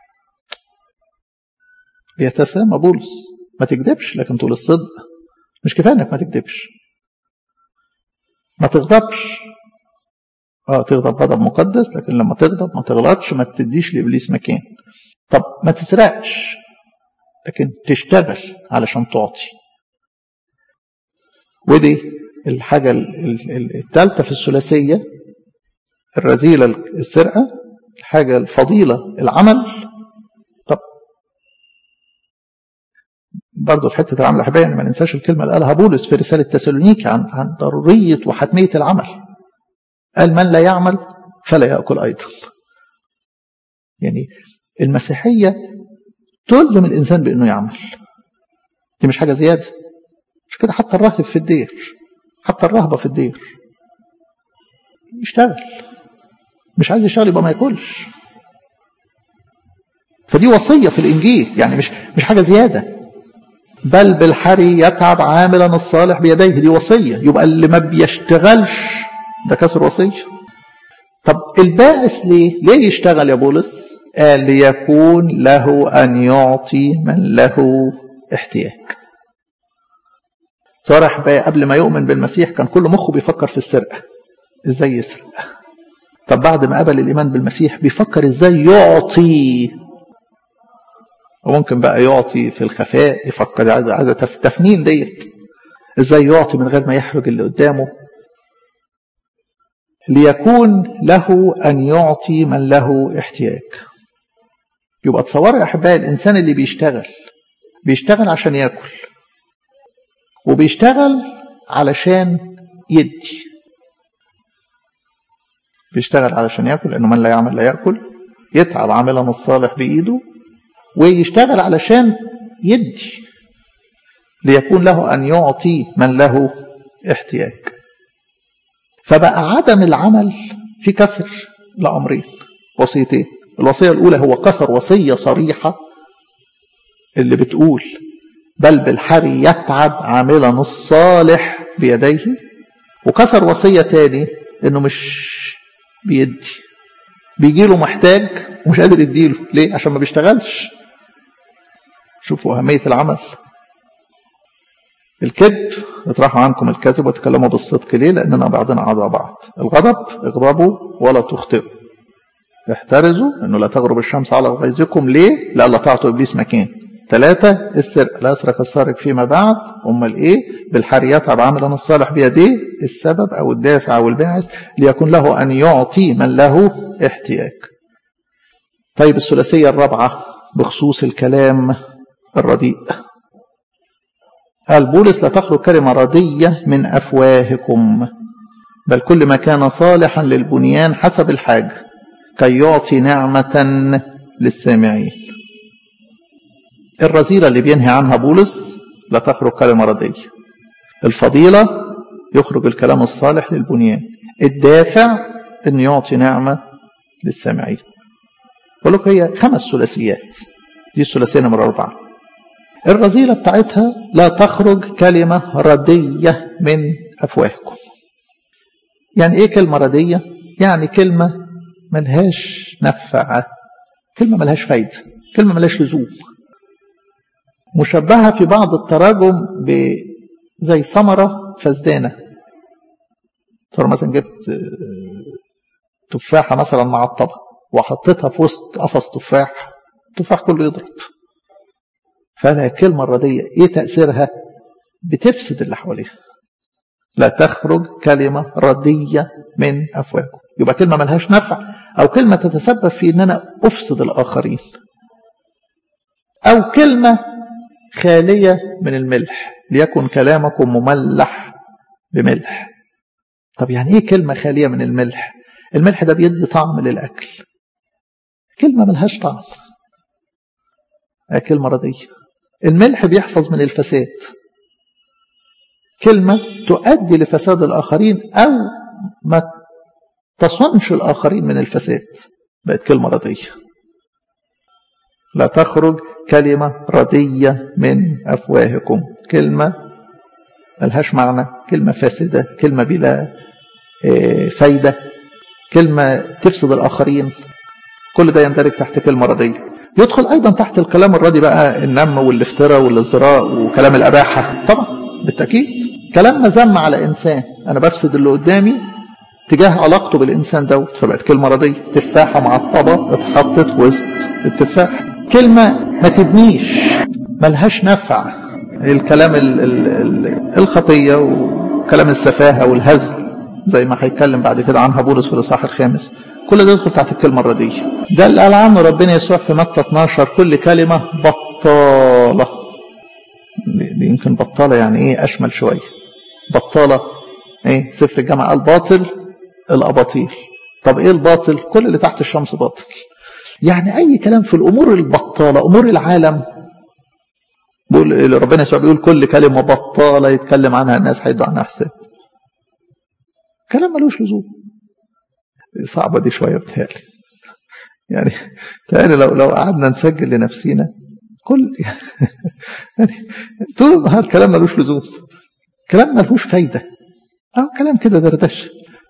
بيتسامى بولس ما تكذبش لكن تقول الصدق مش كفايه انك ما تكذبش ما تغضبش اه تغضب غضب مقدس لكن لما تغضب ما تغلطش ما تديش لابليس مكان طب ما تسرقش لكن تشتغل علشان تعطي ودي الحاجة الثالثة في الثلاثية الرذيلة السرقة الحاجة الفضيلة العمل طب برضه في حته العمل احبائي ما ننساش الكلمه اللي قالها بولس في رساله تسالونيكي عن عن ضروريه وحتميه العمل. قال من لا يعمل فلا ياكل ايضا. يعني المسيحيه تلزم الانسان بانه يعمل. دي مش حاجه زياده. مش كده حتى الراهب في الدير حتى الرهبه في الدير يشتغل مش عايز يشتغل يبقى ما ياكلش. فدي وصيه في الانجيل يعني مش مش حاجه زياده بل بالحري يتعب عاملا الصالح بيديه دي وصية يبقى اللي ما بيشتغلش ده كسر وصية طب البائس ليه ليه يشتغل يا بولس قال ليكون له أن يعطي من له احتياج صارح بقى قبل ما يؤمن بالمسيح كان كل مخه بيفكر في السرقة ازاي يسرق طب بعد ما قبل الإيمان بالمسيح بيفكر ازاي يعطي وممكن بقى يعطي في الخفاء يفكر عايز عايز تفنين ديت ازاي يعطي من غير ما يحرج اللي قدامه ليكون له ان يعطي من له احتياج يبقى تصوروا يا احبائي الانسان اللي بيشتغل بيشتغل عشان ياكل وبيشتغل علشان يدي بيشتغل علشان ياكل لانه من لا يعمل لا ياكل يتعب عاملا الصالح بايده ويشتغل علشان يدي ليكون له أن يعطي من له احتياج فبقى عدم العمل في كسر لأمرين وصيتين الوصية الأولى هو كسر وصية صريحة اللي بتقول بل بالحري يتعب عاملا الصالح بيديه وكسر وصية تاني انه مش بيدي بيجي له محتاج ومش قادر يديله ليه عشان ما بيشتغلش شوفوا أهمية العمل الكذب اطرحوا عنكم الكذب وتكلموا بالصدق ليه لأننا بعضنا على بعض الغضب اغضبوا ولا تخطئوا احترزوا انه لا تغرب الشمس على غيظكم ليه لألا تعطوا ابليس مكان ثلاثة السرقة لا يسرق السارق فيما بعد أمال إيه بالحري يتعب عملا الصالح بيديه السبب أو الدافع أو الباعث ليكون له أن يعطي من له احتياج طيب الثلاثية الرابعة بخصوص الكلام الرديء قال بولس لا تخرج كلمة ردية من أفواهكم بل كل ما كان صالحا للبنيان حسب الحاجة كي يعطي نعمة للسامعين الرذيلة اللي بينهي عنها بولس لا تخرج كلمة ردية الفضيلة يخرج الكلام الصالح للبنيان الدافع أن يعطي نعمة للسامعين بقول لك هي خمس ثلاثيات دي الثلاثية نمرة أربعة الرذيلة بتاعتها لا تخرج كلمة ردية من أفواهكم يعني إيه كلمة ردية؟ يعني كلمة ملهاش نفع كلمة ملهاش فايدة كلمة ملهاش لزوم مشبهة في بعض التراجم زي ثمرة فزدانة ترى مثلا جبت تفاحة مثلا معطبة وحطيتها في وسط قفص تفاح التفاح كله يضرب فأنا كلمة ردية إيه تأثيرها بتفسد اللي حواليها لا تخرج كلمة ردية من أفواهكم يبقى كلمة ملهاش نفع أو كلمة تتسبب في أن أنا أفسد الآخرين أو كلمة خالية من الملح ليكن كلامكم مملح بملح طب يعني ايه كلمة خالية من الملح الملح ده بيدي طعم للأكل كلمة ملهاش طعم كلمة ردية الملح بيحفظ من الفساد كلمة تؤدي لفساد الآخرين أو ما تصنش الآخرين من الفساد بقت كلمة ردية لا تخرج كلمة ردية من أفواهكم كلمة ملهاش معنى كلمة فاسدة كلمة بلا فايدة كلمة تفسد الآخرين كل ده يندرج تحت كلمة ردية يدخل أيضا تحت الكلام الردي بقى النم والافتراء والازدراء وكلام الأباحة طبعا بالتأكيد كلام مذم على إنسان أنا بفسد اللي قدامي تجاه علاقته بالإنسان دوت فبقت كلمة ردية تفاحة معطبة اتحطت في وسط التفاح كلمة ما تبنيش ملهاش نفع الكلام ال ال ال الخطية وكلام السفاهة والهزل زي ما هيتكلم بعد كده عنها بولس في الإصحاح الخامس كل ده يدخل تحت الكلمة الردية ده اللي قال عنه ربنا يسوع في متى 12 كل كلمة بطالة دي يمكن بطالة يعني ايه أشمل شوية بطالة ايه سفر الجامعة قال باطل الأباطيل طب ايه الباطل كل اللي تحت الشمس باطل يعني أي كلام في الأمور البطالة أمور العالم بيقول ربنا يسوع بيقول كل كلمة بطالة يتكلم عنها الناس هيدوا عنها حساب كلام ملوش لزوم صعبة دي شوية بتهيألي يعني تهيألي لو لو قعدنا نسجل لنفسينا كل يعني طول النهار كلام ملوش لزوم كلام ملوش فايدة أو كلام كده دردش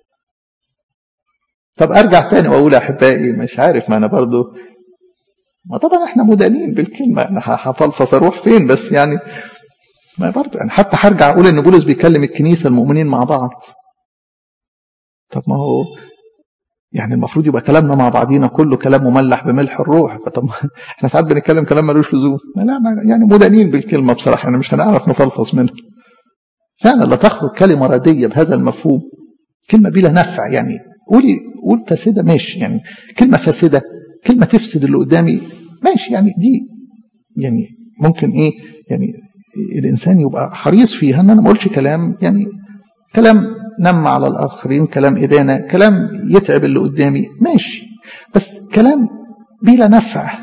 طب ارجع تاني واقول يا احبائي مش عارف ما انا برضو ما طبعا احنا مدانين بالكلمه انا هفلفص اروح فين بس يعني ما برضو يعني حتى هرجع اقول ان بولس بيكلم الكنيسه المؤمنين مع بعض طب ما هو يعني المفروض يبقى كلامنا مع بعضينا كله كلام مملح بملح الروح فطب احنا ساعات بنتكلم كلام ملوش لزوم لا ما يعني مدانين بالكلمه بصراحه يعني مش هنعرف نفلفص منها فعلا لا تخرج كلمه رديه بهذا المفهوم كلمه بلا نفع يعني قولي قول فاسده ماشي يعني كلمه فاسده كلمه تفسد اللي قدامي ماشي يعني دي يعني ممكن ايه يعني الانسان يبقى حريص فيها ان انا ما اقولش كلام يعني كلام نم على الاخرين كلام ادانه كلام يتعب اللي قدامي ماشي بس كلام بلا نفع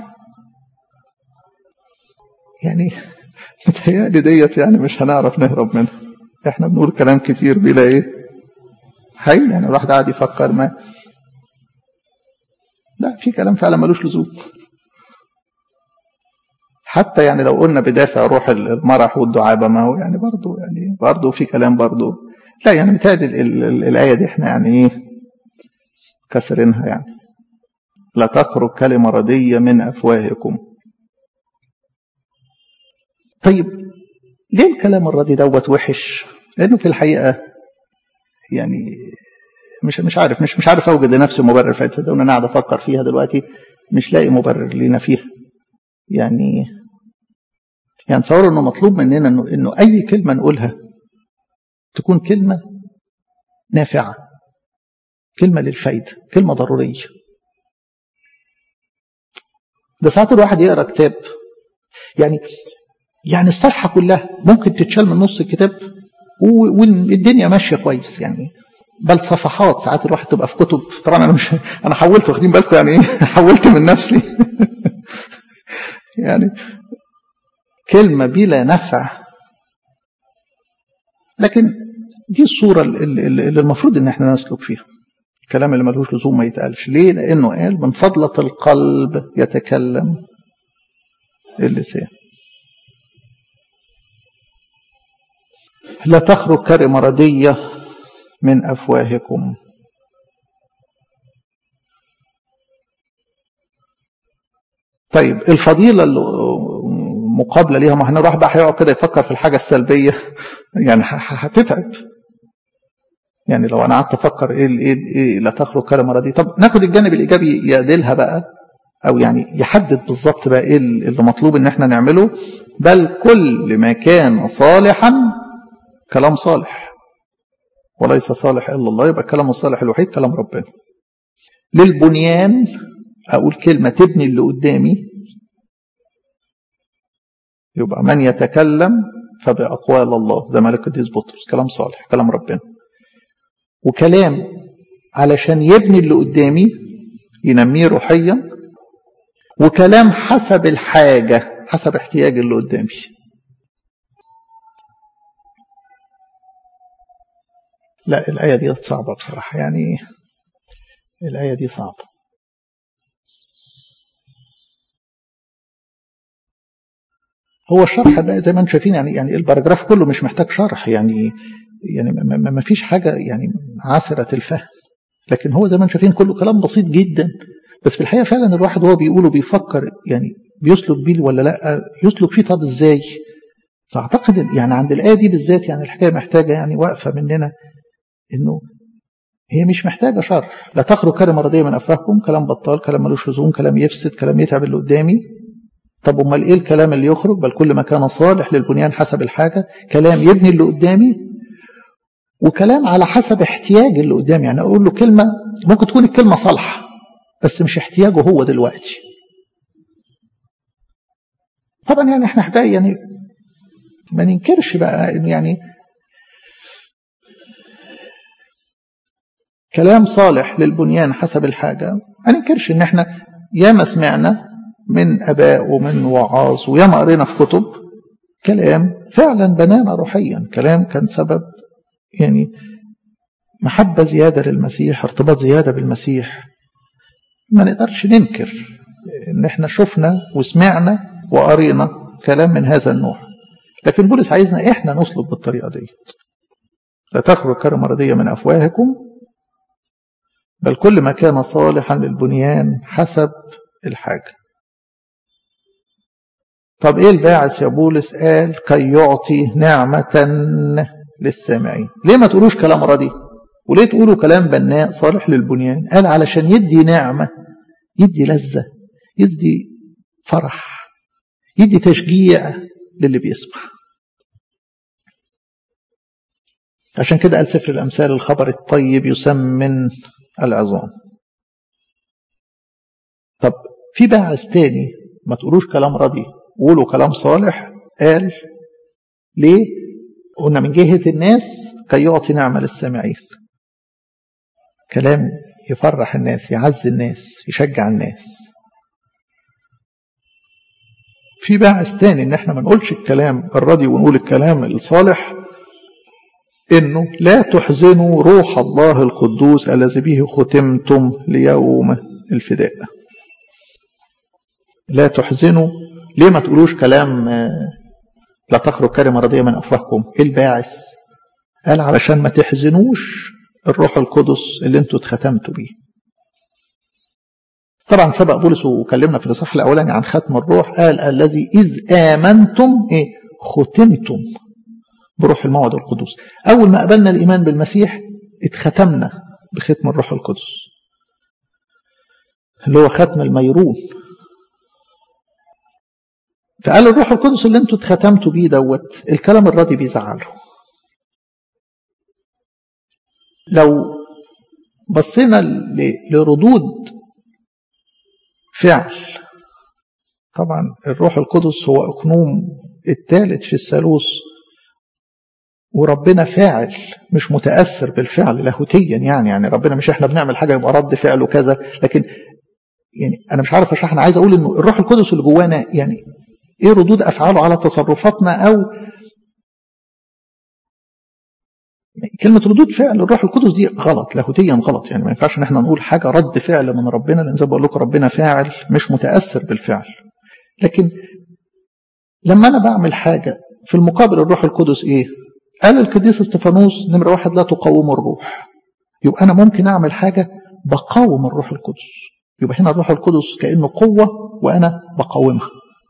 يعني متهيألي ديت يعني مش هنعرف نهرب منها احنا بنقول كلام كتير بلا ايه هي يعني الواحد قاعد يفكر ما لا في كلام فعلا ملوش لزوم حتى يعني لو قلنا بدافع روح المرح والدعابة ما هو يعني برضه يعني برضه في كلام برضه لا يعني متهيألي الآية دي احنا يعني ايه كسرينها يعني لا تخرج كلمة ردية من أفواهكم طيب ليه الكلام الردي دوت وحش لأنه في الحقيقة يعني مش مش عارف مش مش عارف اوجد لنفسي مبرر فتصدقوني انا قاعد افكر فيها دلوقتي مش لاقي مبرر لينا فيها يعني يعني تصوروا انه مطلوب مننا انه انه اي كلمه نقولها تكون كلمه نافعه كلمه للفايده كلمه ضروريه ده ساعات الواحد يقرا كتاب يعني يعني الصفحه كلها ممكن تتشال من نص الكتاب والدنيا ماشيه كويس يعني بل صفحات ساعات الواحد تبقى في كتب طبعا انا مش انا حولت واخدين بالكم يعني ايه حولت من نفسي يعني كلمة بلا نفع لكن دي الصورة اللي المفروض ان احنا نسلك فيها الكلام اللي ملوش لزوم ما يتقالش ليه لانه قال من فضلة القلب يتكلم اللسان لا تخرج كلمة ردية من أفواهكم طيب الفضيلة اللي مقابلة ليها ما احنا الواحد بقى هيقعد كده يفكر في الحاجة السلبية يعني هتتعب يعني لو انا قعدت افكر ايه ايه ايه لا تخرج كلمه رديئه طب ناخد الجانب الايجابي يعدلها بقى او يعني يحدد بالظبط بقى ايه اللي مطلوب ان احنا نعمله بل كل ما كان صالحا كلام صالح وليس صالح الا الله يبقى الكلام الصالح الوحيد كلام ربنا للبنيان اقول كلمه تبني اللي قدامي يبقى من يتكلم فبأقوال الله زي ما قال القديس بطرس كلام صالح كلام ربنا وكلام علشان يبني اللي قدامي ينميه روحيا وكلام حسب الحاجة حسب احتياج اللي قدامي لا الآية دي صعبة بصراحة يعني الآية دي صعبة هو الشرح بقى زي ما انتم شايفين يعني يعني الباراجراف كله مش محتاج شرح يعني يعني ما فيش حاجه يعني عسره الفهم لكن هو زي ما انتم شايفين كله كلام بسيط جدا بس في الحقيقه فعلا الواحد وهو بيقوله بيفكر يعني بيسلك بيه ولا لا يسلك فيه طب ازاي فاعتقد يعني عند الايه دي بالذات يعني الحكايه محتاجه يعني وقفه مننا انه هي مش محتاجه شرح لا تخرج كلمه رديه من افواهكم كلام بطال كلام ملوش لزوم كلام يفسد كلام يتعب اللي قدامي طب امال ايه الكلام اللي يخرج بل كل ما كان صالح للبنيان حسب الحاجه كلام يبني اللي قدامي وكلام على حسب احتياج اللي قدامي يعني اقول له كلمه ممكن تكون الكلمه صالحه بس مش احتياجه هو دلوقتي طبعا يعني احنا حكايه يعني ما ننكرش بقى انه يعني كلام صالح للبنيان حسب الحاجه ما ننكرش ان احنا ياما سمعنا من اباء ومن وعاظ وياما قرينا في كتب كلام فعلا بنانا روحيا كلام كان سبب يعني محبة زيادة للمسيح ارتباط زيادة بالمسيح ما نقدرش ننكر ان احنا شفنا وسمعنا وقرينا كلام من هذا النوع لكن بولس عايزنا احنا نسلك بالطريقة دي لا تخرج كلمة ردية من افواهكم بل كل ما كان صالحا للبنيان حسب الحاجة طب ايه الباعث يا بولس قال كي يعطي نعمة للسامعين ليه ما تقولوش كلام ردي وليه تقولوا كلام بناء صالح للبنيان قال علشان يدي نعمة يدي لذة يدي فرح يدي تشجيع للي بيسمع عشان كده قال سفر الأمثال الخبر الطيب يسمن العظام طب في باعث تاني ما تقولوش كلام ردي قولوا كلام صالح قال ليه قلنا من جهة الناس كي يعطي نعمة للسامعين كلام يفرح الناس يعز الناس يشجع الناس في باعث تاني ان احنا ما نقولش الكلام الردي ونقول الكلام الصالح انه لا تحزنوا روح الله القدوس الذي به ختمتم ليوم الفداء لا تحزنوا ليه ما تقولوش كلام لا تخرج كلمة رضية من أفواهكم إيه الباعث قال علشان ما تحزنوش الروح القدس اللي انتوا اتختمتوا بيه طبعا سبق بولس وكلمنا في الاصحاح الاولاني عن ختم الروح قال الذي اذ امنتم ايه ختمتم بروح الموعد القدوس اول ما قبلنا الايمان بالمسيح اتختمنا بختم الروح القدس اللي هو ختم الميرون فقال الروح القدس اللي انتوا اتختمتوا بيه دوت الكلام الراضي بيزعله لو بصينا لردود فعل طبعا الروح القدس هو اقنوم الثالث في الثالوث وربنا فاعل مش متاثر بالفعل لاهوتيا يعني يعني ربنا مش احنا بنعمل حاجه يبقى رد فعله كذا لكن يعني انا مش عارف اشرح انا عايز اقول انه الروح القدس اللي جوانا يعني ايه ردود افعاله على تصرفاتنا او كلمة ردود فعل الروح القدس دي غلط لاهوتيا غلط يعني ما ينفعش ان احنا نقول حاجة رد فعل من ربنا لان زي ما بقول لكم ربنا فاعل مش متأثر بالفعل لكن لما انا بعمل حاجة في المقابل الروح القدس ايه؟ قال القديس استفانوس نمرة واحد لا تقاوم الروح يبقى انا ممكن اعمل حاجة بقاوم الروح القدس يبقى هنا الروح القدس كأنه قوة وانا بقاومها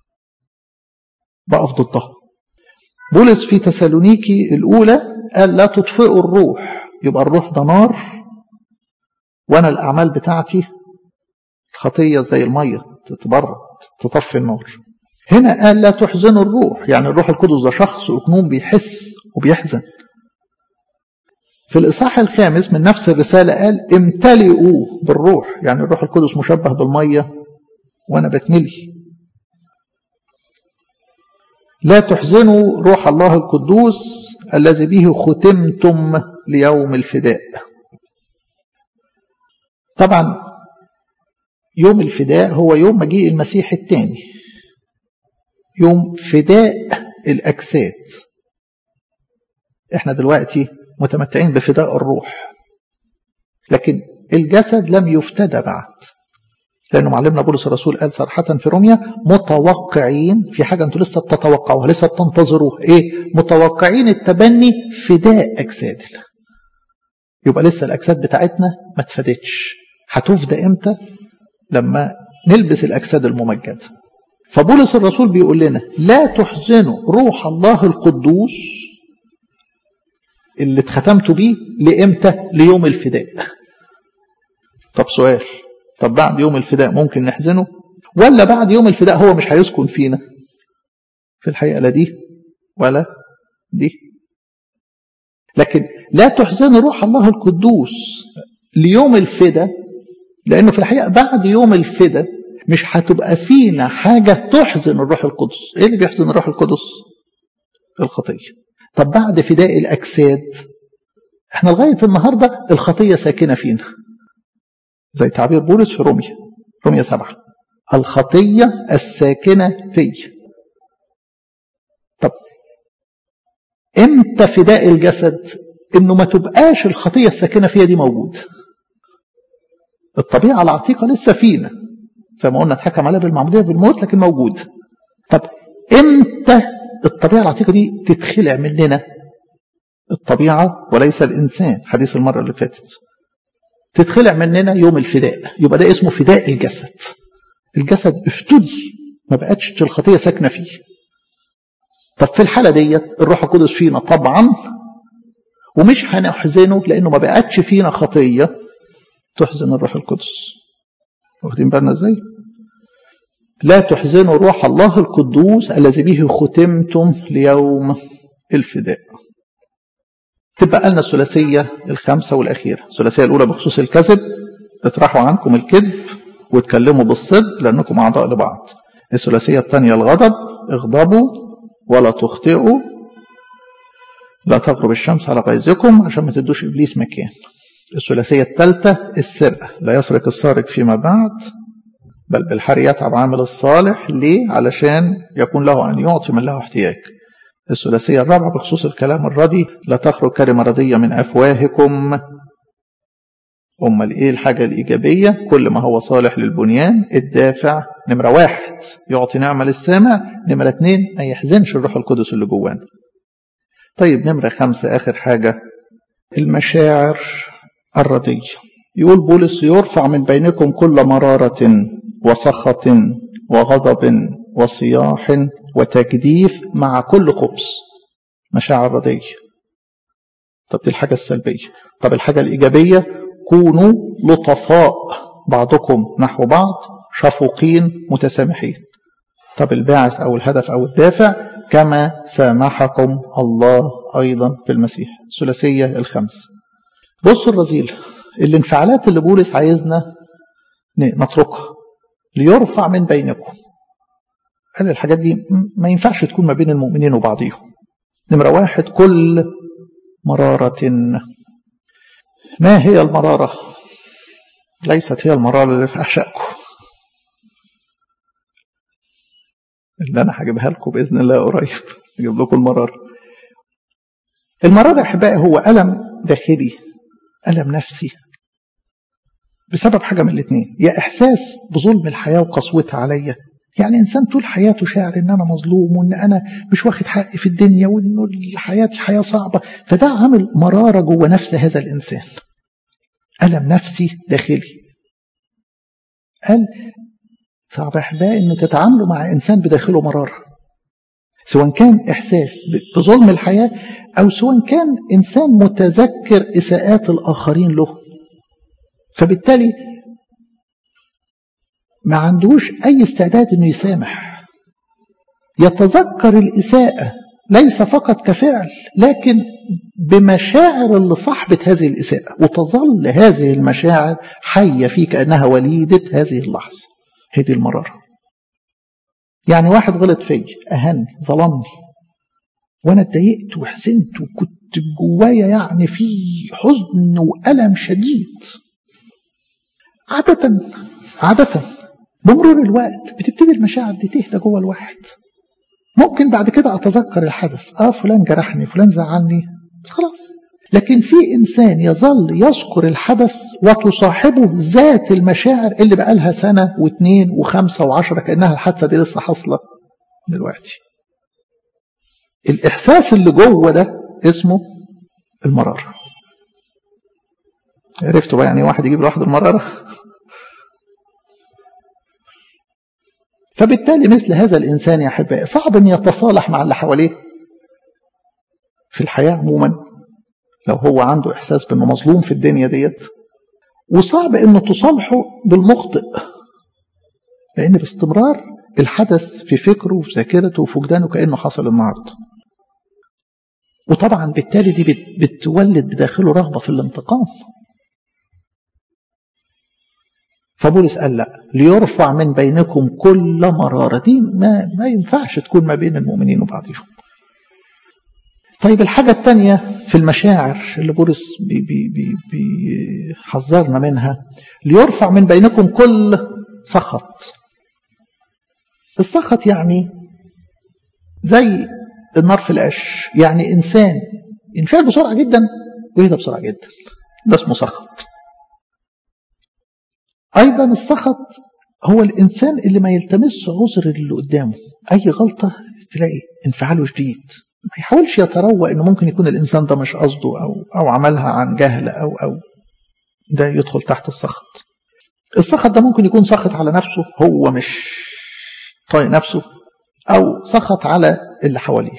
بقف ضدها بولس في تسالونيكي الأولى قال لا تطفئوا الروح يبقى الروح ده نار وأنا الأعمال بتاعتي الخطية زي المية تتبرد تطفي النار هنا قال لا تحزنوا الروح يعني الروح القدس ده شخص أكنوم بيحس وبيحزن في الإصحاح الخامس من نفس الرسالة قال امتلئوا بالروح يعني الروح القدس مشبه بالمية وأنا بتملي لا تحزنوا روح الله القدوس الذي به ختمتم ليوم الفداء طبعا يوم الفداء هو يوم مجيء المسيح الثاني يوم فداء الأجساد احنا دلوقتي متمتعين بفداء الروح لكن الجسد لم يفتدى بعد لأنه معلمنا بولس الرسول قال صراحة في روميا متوقعين في حاجة أنتوا لسه بتتوقعوها لسه بتنتظروها إيه؟ متوقعين التبني فداء أجسادنا يبقى لسه الأجساد بتاعتنا ما اتفدتش هتفدى إمتى؟ لما نلبس الأجساد الممجدة فبولس الرسول بيقول لنا لا تحزنوا روح الله القدوس اللي اتختمتوا بيه لإمتى؟ ليوم الفداء طب سؤال طب بعد يوم الفداء ممكن نحزنه ولا بعد يوم الفداء هو مش هيسكن فينا في الحقيقة لا دي ولا دي لكن لا تحزن روح الله القدوس ليوم الفداء لأنه في الحقيقة بعد يوم الفداء مش هتبقى فينا حاجة تحزن الروح القدس إيه اللي بيحزن الروح القدس الخطية طب بعد فداء الأجساد احنا لغاية النهاردة الخطية ساكنة فينا زي تعبير بولس في روميا روميا سبعة الخطية الساكنة في طب امتى فداء الجسد انه ما تبقاش الخطية الساكنة فيها دي موجود الطبيعة العتيقة لسه فينا زي ما قلنا اتحكم عليها بالمعمودية بالموت لكن موجود طب امتى الطبيعة العتيقة دي تتخلع مننا الطبيعة وليس الإنسان حديث المرة اللي فاتت تتخلع مننا يوم الفداء يبقى ده اسمه فداء الجسد الجسد افتدي ما بقتش الخطيه ساكنه فيه طب في الحاله ديت الروح القدس فينا طبعا ومش هنحزنه لانه ما بقتش فينا خطيه تحزن الروح القدس واخدين بالنا ازاي لا تحزنوا روح الله القدوس الذي به ختمتم ليوم الفداء تبقى لنا الثلاثية الخامسة والأخيرة الثلاثية الأولى بخصوص الكذب اطرحوا عنكم الكذب واتكلموا بالصدق لأنكم أعضاء لبعض الثلاثية الثانية الغضب اغضبوا ولا تخطئوا لا تغرب الشمس على غيظكم عشان ما تدوش إبليس مكان الثلاثية الثالثة السرقة لا يسرق السارق فيما بعد بل بالحري يتعب عامل الصالح ليه علشان يكون له أن يعطي من له احتياج الثلاثية الرابعة بخصوص الكلام الردي لا تخرج كلمة ردية من أفواهكم أمال إيه الحاجة الإيجابية كل ما هو صالح للبنيان الدافع نمرة واحد يعطي نعمة للسامع نمرة اتنين ما يحزنش الروح القدس اللي جوانا طيب نمرة خمسة آخر حاجة المشاعر الردية يقول بولس يرفع من بينكم كل مرارة وسخط وغضب وصياح وتجديف مع كل خبز مشاعر ردية طب دي الحاجة السلبية طب الحاجة الإيجابية كونوا لطفاء بعضكم نحو بعض شفوقين متسامحين طب الباعث أو الهدف أو الدافع كما سامحكم الله أيضا في المسيح ثلاثية الخمس بصوا الرذيل الانفعالات اللي بولس عايزنا نتركها ليرفع من بينكم قال الحاجات دي ما ينفعش تكون ما بين المؤمنين وبعضهم نمرة واحد كل مرارة ما هي المرارة ليست هي المرارة اللي في أحشائكم اللي أنا هجيبها لكم بإذن الله قريب أجيب لكم المرارة المرارة يا أحبائي هو ألم داخلي ألم نفسي بسبب حاجة من الاثنين يا إحساس بظلم الحياة وقسوتها عليا يعني إنسان طول حياته شاعر إن أنا مظلوم وإن أنا مش واخد حقي في الدنيا وإنه الحياة حياة صعبة فده عامل مرارة جوه نفس هذا الإنسان ألم نفسي داخلي قال صعب أحبائي إنه تتعاملوا مع إنسان بداخله مرارة سواء كان إحساس بظلم الحياة أو سواء كان إنسان متذكر إساءات الآخرين له فبالتالي ما عندوش أي استعداد إنه يسامح يتذكر الإساءة ليس فقط كفعل لكن بمشاعر اللي صاحبة هذه الإساءة وتظل هذه المشاعر حية فيه كأنها وليدة هذه اللحظة هذه المرارة يعني واحد غلط فيا أهني ظلمني وأنا اتضايقت وحزنت وكنت جوايا يعني في حزن وألم شديد عادة عادة بمرور الوقت بتبتدي المشاعر دي تهدى جوه الواحد ممكن بعد كده اتذكر الحدث اه فلان جرحني فلان زعلني خلاص لكن في انسان يظل يذكر الحدث وتصاحبه ذات المشاعر اللي بقالها سنه واثنين وخمسه وعشره كانها الحادثه دي لسه حاصله دلوقتي الاحساس اللي جوه ده اسمه المراره عرفتوا بقى يعني واحد يجيب لواحد المراره فبالتالي مثل هذا الإنسان يا أحبائي صعب أن يتصالح مع اللي حواليه في الحياة عموما لو هو عنده إحساس بأنه مظلوم في الدنيا ديت وصعب أنه تصالحه بالمخطئ لأن باستمرار الحدث في فكره وفي ذاكرته وفي وجدانه كأنه حصل النهارده وطبعا بالتالي دي بتولد بداخله رغبة في الانتقام فبولس قال لا ليرفع من بينكم كل مرارة دي ما, ما ينفعش تكون ما بين المؤمنين وبعضهم طيب الحاجة الثانية في المشاعر اللي بولس بيحذرنا بي بي منها ليرفع من بينكم كل سخط السخط يعني زي النار في القش يعني إنسان ينفعل بسرعة جدا ويهدى بسرعة جدا ده اسمه سخط أيضا السخط هو الإنسان اللي ما يلتمس عذر اللي قدامه أي غلطة تلاقي انفعاله شديد ما يحاولش يتروى إنه ممكن يكون الإنسان ده مش قصده أو أو عملها عن جهل أو أو ده يدخل تحت السخط السخط ده ممكن يكون سخط على نفسه هو مش طايق نفسه أو سخط على اللي حواليه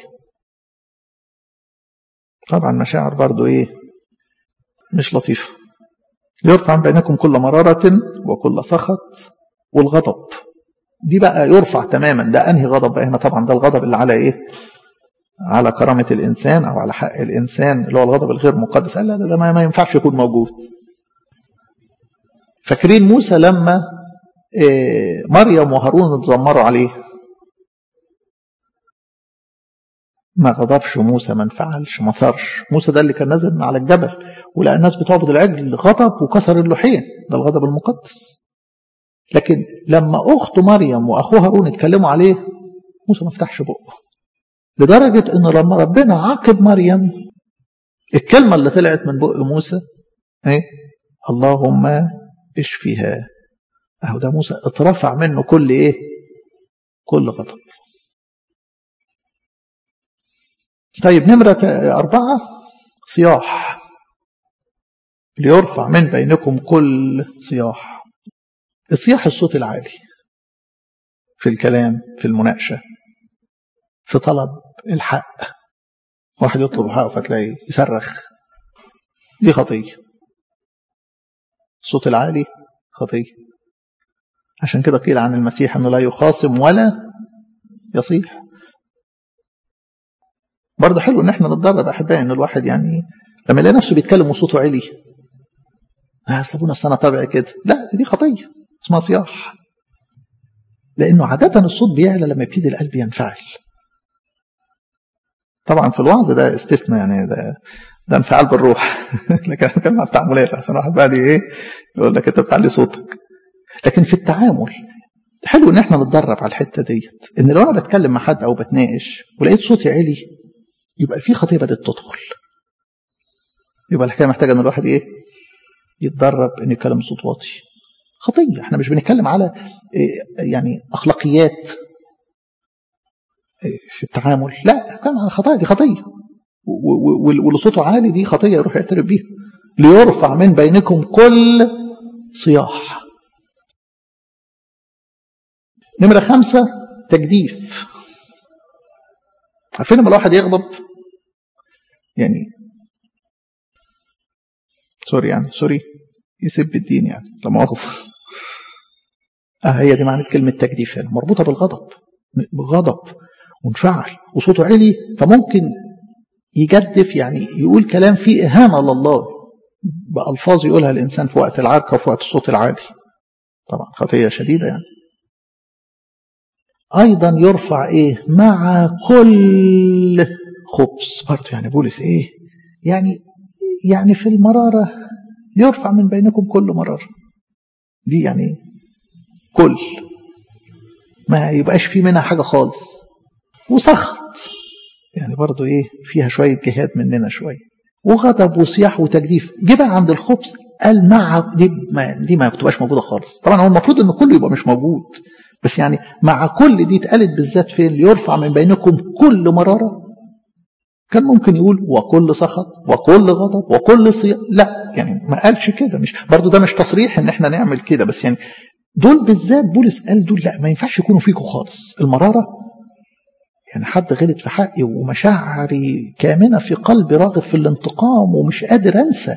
طبعا مشاعر برضو إيه مش لطيفة ليرفع بينكم كل مرارة وكل سخط والغضب دي بقى يرفع تماما ده أنهي غضب بقى هنا طبعا ده الغضب اللي على إيه على كرامة الإنسان أو على حق الإنسان اللي هو الغضب الغير مقدس قال لا ده, ده ما ينفعش يكون موجود فاكرين موسى لما إيه مريم وهارون اتذمروا عليه ما غضبش موسى ما انفعلش ما ثارش موسى ده اللي كان نازل من على الجبل ولقى الناس بتعبد العجل غضب وكسر اللوحين ده الغضب المقدس لكن لما اخته مريم واخوها هارون اتكلموا عليه موسى ما فتحش بقه لدرجه ان لما ربنا عاقب مريم الكلمه اللي طلعت من بق موسى ايه اللهم اشفها اهو ده موسى اترفع منه كل ايه كل غضب طيب نمرة أربعة صياح ليرفع من بينكم كل صياح الصياح الصوت العالي في الكلام في المناقشة في طلب الحق واحد يطلب حقه فتلاقي يصرخ دي خطية الصوت العالي خطية عشان كده قيل عن المسيح انه لا يخاصم ولا يصيح برضه حلو ان احنا نتدرب احبائي ان الواحد يعني لما يلاقي نفسه بيتكلم وصوته عالي لا اصل ابونا اصل انا طبعي كده لا دي خطيه اسمها صياح لانه عاده الصوت بيعلى لما يبتدي القلب ينفعل طبعا في الوعظ ده استثناء يعني ده ده انفعال بالروح لكن انا بتكلم عن التعاملات عشان واحد بقى ايه يقول لك انت بتعلي صوتك لكن في التعامل حلو ان احنا نتدرب على الحته ديت ان لو انا بتكلم مع حد او بتناقش ولقيت صوتي عالي يبقى في خطيه بدات تدخل يبقى الحكايه محتاجه ان الواحد ايه يتدرب ان يتكلم بصوت واطي خطيه احنا مش بنتكلم على يعني اخلاقيات في التعامل لا كان على خطايا دي خطيه واللي صوته عالي دي خطيه يروح يعترف بيها ليرفع من بينكم كل صياح نمرة خمسة تجديف عارفين لما الواحد يغضب يعني سوري يعني سوري يسب الدين يعني لا مؤاخذة اه هي دي معنى كلمة تجديف يعني مربوطة بالغضب بغضب وانفعل وصوته عالي فممكن يجدف يعني يقول كلام فيه إهانة لله بألفاظ يقولها الإنسان في وقت العركة وفي وقت الصوت العالي طبعا خطية شديدة يعني أيضا يرفع إيه مع كل خبز برضه يعني بولس إيه يعني يعني في المرارة يرفع من بينكم كل مرارة دي يعني كل ما يبقاش في منها حاجة خالص وسخط يعني برضه ايه فيها شوية جهاد مننا شوية وغضب وصياح وتجديف جه بقى عند الخبز قال مع دي ما دي ما بتبقاش موجودة خالص طبعا هو المفروض ان كله يبقى مش موجود بس يعني مع كل دي اتقالت بالذات فين ليرفع من بينكم كل مرارة كان ممكن يقول وكل سخط وكل غضب وكل صيام لا يعني ما قالش كده مش برضو ده مش تصريح ان احنا نعمل كده بس يعني دول بالذات بولس قال دول لا ما ينفعش يكونوا فيكم خالص المرارة يعني حد غلط في حقي ومشاعري كامنة في قلبي راغب في الانتقام ومش قادر انسى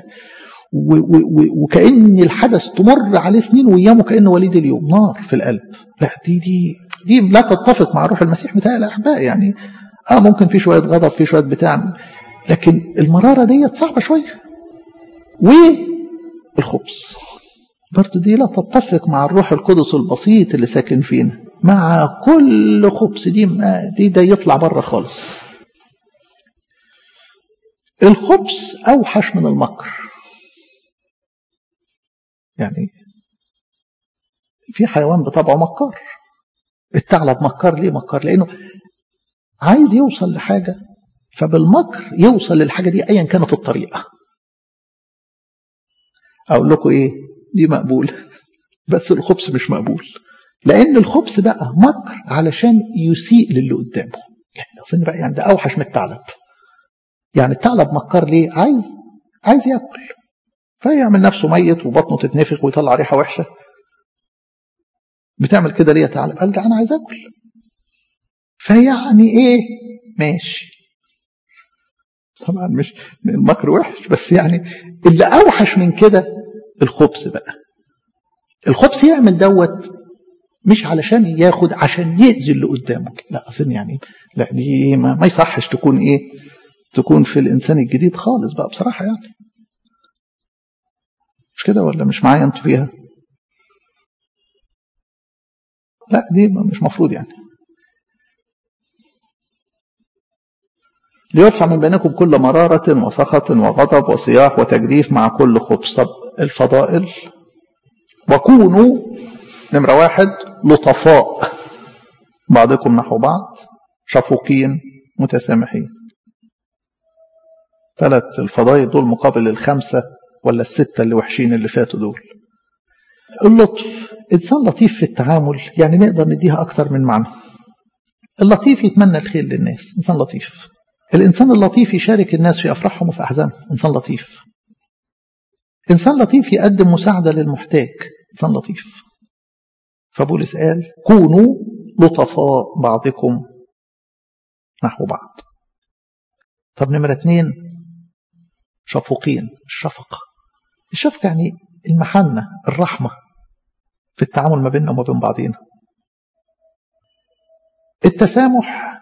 وكأن الحدث تمر عليه سنين وأيام وكأنه وليد اليوم نار في القلب لا دي دي دي لا تتفق مع روح المسيح بتاع الأحباء يعني اه ممكن في شوية غضب في شوية بتاع لكن المرارة ديت صعبة شوية والخبز برضو دي لا تتفق مع الروح القدس البسيط اللي ساكن فينا مع كل خبز دي دي ده يطلع بره خالص الخبز أوحش من المكر يعني في حيوان بطبعه مكار الثعلب مكار ليه مكار لانه عايز يوصل لحاجه فبالمكر يوصل للحاجه دي ايا كانت الطريقه اقول لكم ايه دي مقبول بس الخبز مش مقبول لان الخبز بقى مكر علشان يسيء للي قدامه يعني اظن بقى يعني ده اوحش من الثعلب يعني الثعلب مكار ليه عايز عايز ياكل فيعمل نفسه ميت وبطنه تتنفخ ويطلع ريحه وحشه بتعمل كده ليه يا ثعلب قال انا عايز اكل فيعني ايه ماشي طبعا مش المكر وحش بس يعني اللي اوحش من كده الخبز بقى الخبز يعمل دوت مش علشان ياخد عشان يأذي اللي قدامه لا اظن يعني لا دي ما, ما يصحش تكون ايه تكون في الانسان الجديد خالص بقى بصراحه يعني مش كده ولا مش معايا انتوا فيها لا دي مش مفروض يعني ليرفع من بينكم كل مرارة وسخط وغضب وصياح وتجديف مع كل خبز طب الفضائل وكونوا نمرة واحد لطفاء بعضكم نحو بعض شفوقين متسامحين ثلاث الفضائل دول مقابل الخمسة ولا الستة اللي وحشين اللي فاتوا دول اللطف إنسان لطيف في التعامل يعني نقدر نديها أكتر من معنى اللطيف يتمنى الخير للناس إنسان لطيف الإنسان اللطيف يشارك الناس في أفراحهم وفي أحزانهم إنسان لطيف إنسان لطيف يقدم مساعدة للمحتاج إنسان لطيف فبولس قال كونوا لطفاء بعضكم نحو بعض طب نمرة اتنين شفوقين الشفقة الشفقة يعني المحنة الرحمة في التعامل ما بيننا وما بين بعضينا التسامح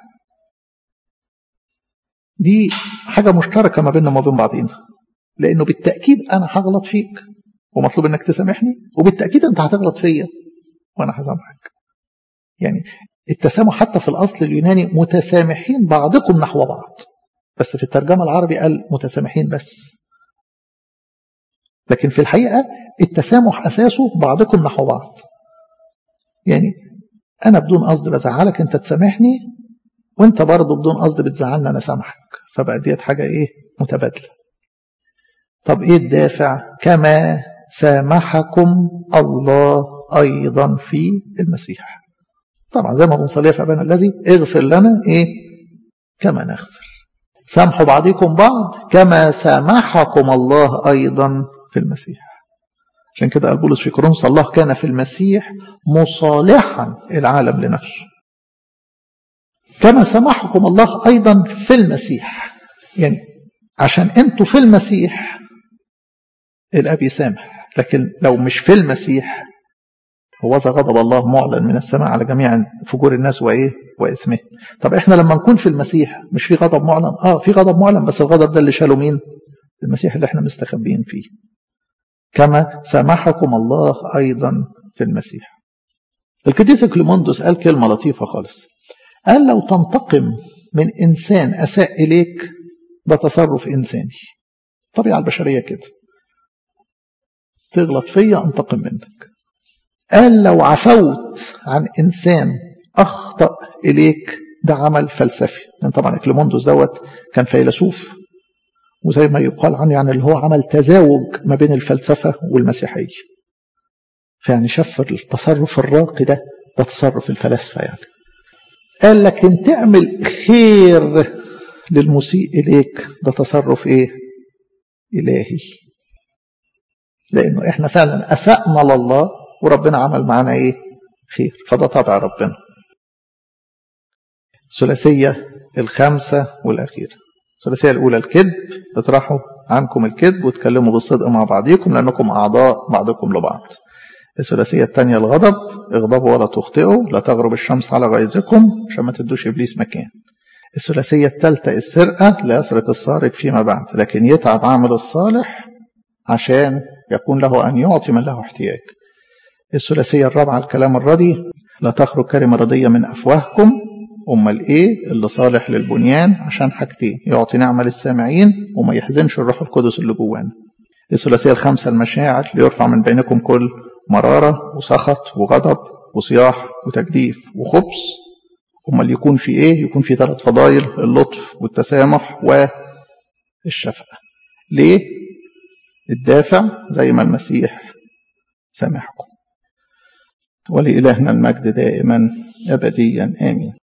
دي حاجة مشتركة ما بيننا وما بين بعضينا لأنه بالتأكيد أنا هغلط فيك ومطلوب إنك تسامحني وبالتأكيد أنت هتغلط فيا وأنا هسامحك يعني التسامح حتى في الأصل اليوناني متسامحين بعضكم نحو بعض بس في الترجمة العربي قال متسامحين بس لكن في الحقيقة التسامح أساسه بعضكم نحو بعض يعني أنا بدون قصد بزعلك أنت تسامحني وأنت برضه بدون قصد بتزعلني أنا سامحك فبقى ديت حاجة إيه متبادلة طب إيه الدافع كما سامحكم الله أيضا في المسيح طبعا زي ما بنصليها في أبانا الذي اغفر لنا إيه كما نغفر سامحوا بعضكم بعض كما سامحكم الله أيضا في المسيح عشان كده قال بولس في كورنثوس الله كان في المسيح مصالحا العالم لنفسه كما سامحكم الله أيضا في المسيح يعني عشان انتوا في المسيح الأب يسامح لكن لو مش في المسيح هو غضب الله معلن من السماء على جميع فجور الناس وايه واثمه طب احنا لما نكون في المسيح مش في غضب معلن اه في غضب معلن بس الغضب ده اللي شاله مين المسيح اللي احنا مستخبيين فيه كما سامحكم الله ايضا في المسيح القديس كليموندوس قال كلمه لطيفه خالص قال لو تنتقم من انسان اساء اليك ده تصرف انساني الطبيعه البشريه كده تغلط فيا انتقم منك قال لو عفوت عن إنسان أخطأ إليك ده عمل فلسفي لأن طبعا إكليموندوس دوت كان فيلسوف وزي ما يقال عنه يعني اللي هو عمل تزاوج ما بين الفلسفة والمسيحية فيعني شاف التصرف الراقي ده ده تصرف الفلاسفة يعني قال لك ان تعمل خير للمسيء إليك ده تصرف إيه إلهي لأنه إحنا فعلا أسأنا لله وربنا عمل معانا ايه خير فده طبع ربنا الثلاثية الخامسة والأخيرة الثلاثية الأولى الكذب اطرحوا عنكم الكذب وتكلموا بالصدق مع بعضكم لأنكم أعضاء بعضكم لبعض الثلاثية الثانية الغضب اغضبوا ولا تخطئوا لا تغرب الشمس على غيظكم عشان ما تدوش إبليس مكان الثلاثية الثالثة السرقة لا يسرق السارق فيما بعد لكن يتعب عامل الصالح عشان يكون له أن يعطي من له احتياج الثلاثية الرابعة الكلام الردي لا تخرج كلمة ردية من أفواهكم أمال إيه اللي صالح للبنيان عشان حاجتين يعطي نعمة للسامعين وما يحزنش الروح القدس اللي جوانا الثلاثية الخامسة المشاعر ليرفع من بينكم كل مرارة وسخط وغضب وصياح وتجديف وخبث أمال يكون في إيه يكون في ثلاث فضائل اللطف والتسامح والشفقة ليه الدافع زي ما المسيح سامحكم ولإلهنا المجد دائما أبديا آمين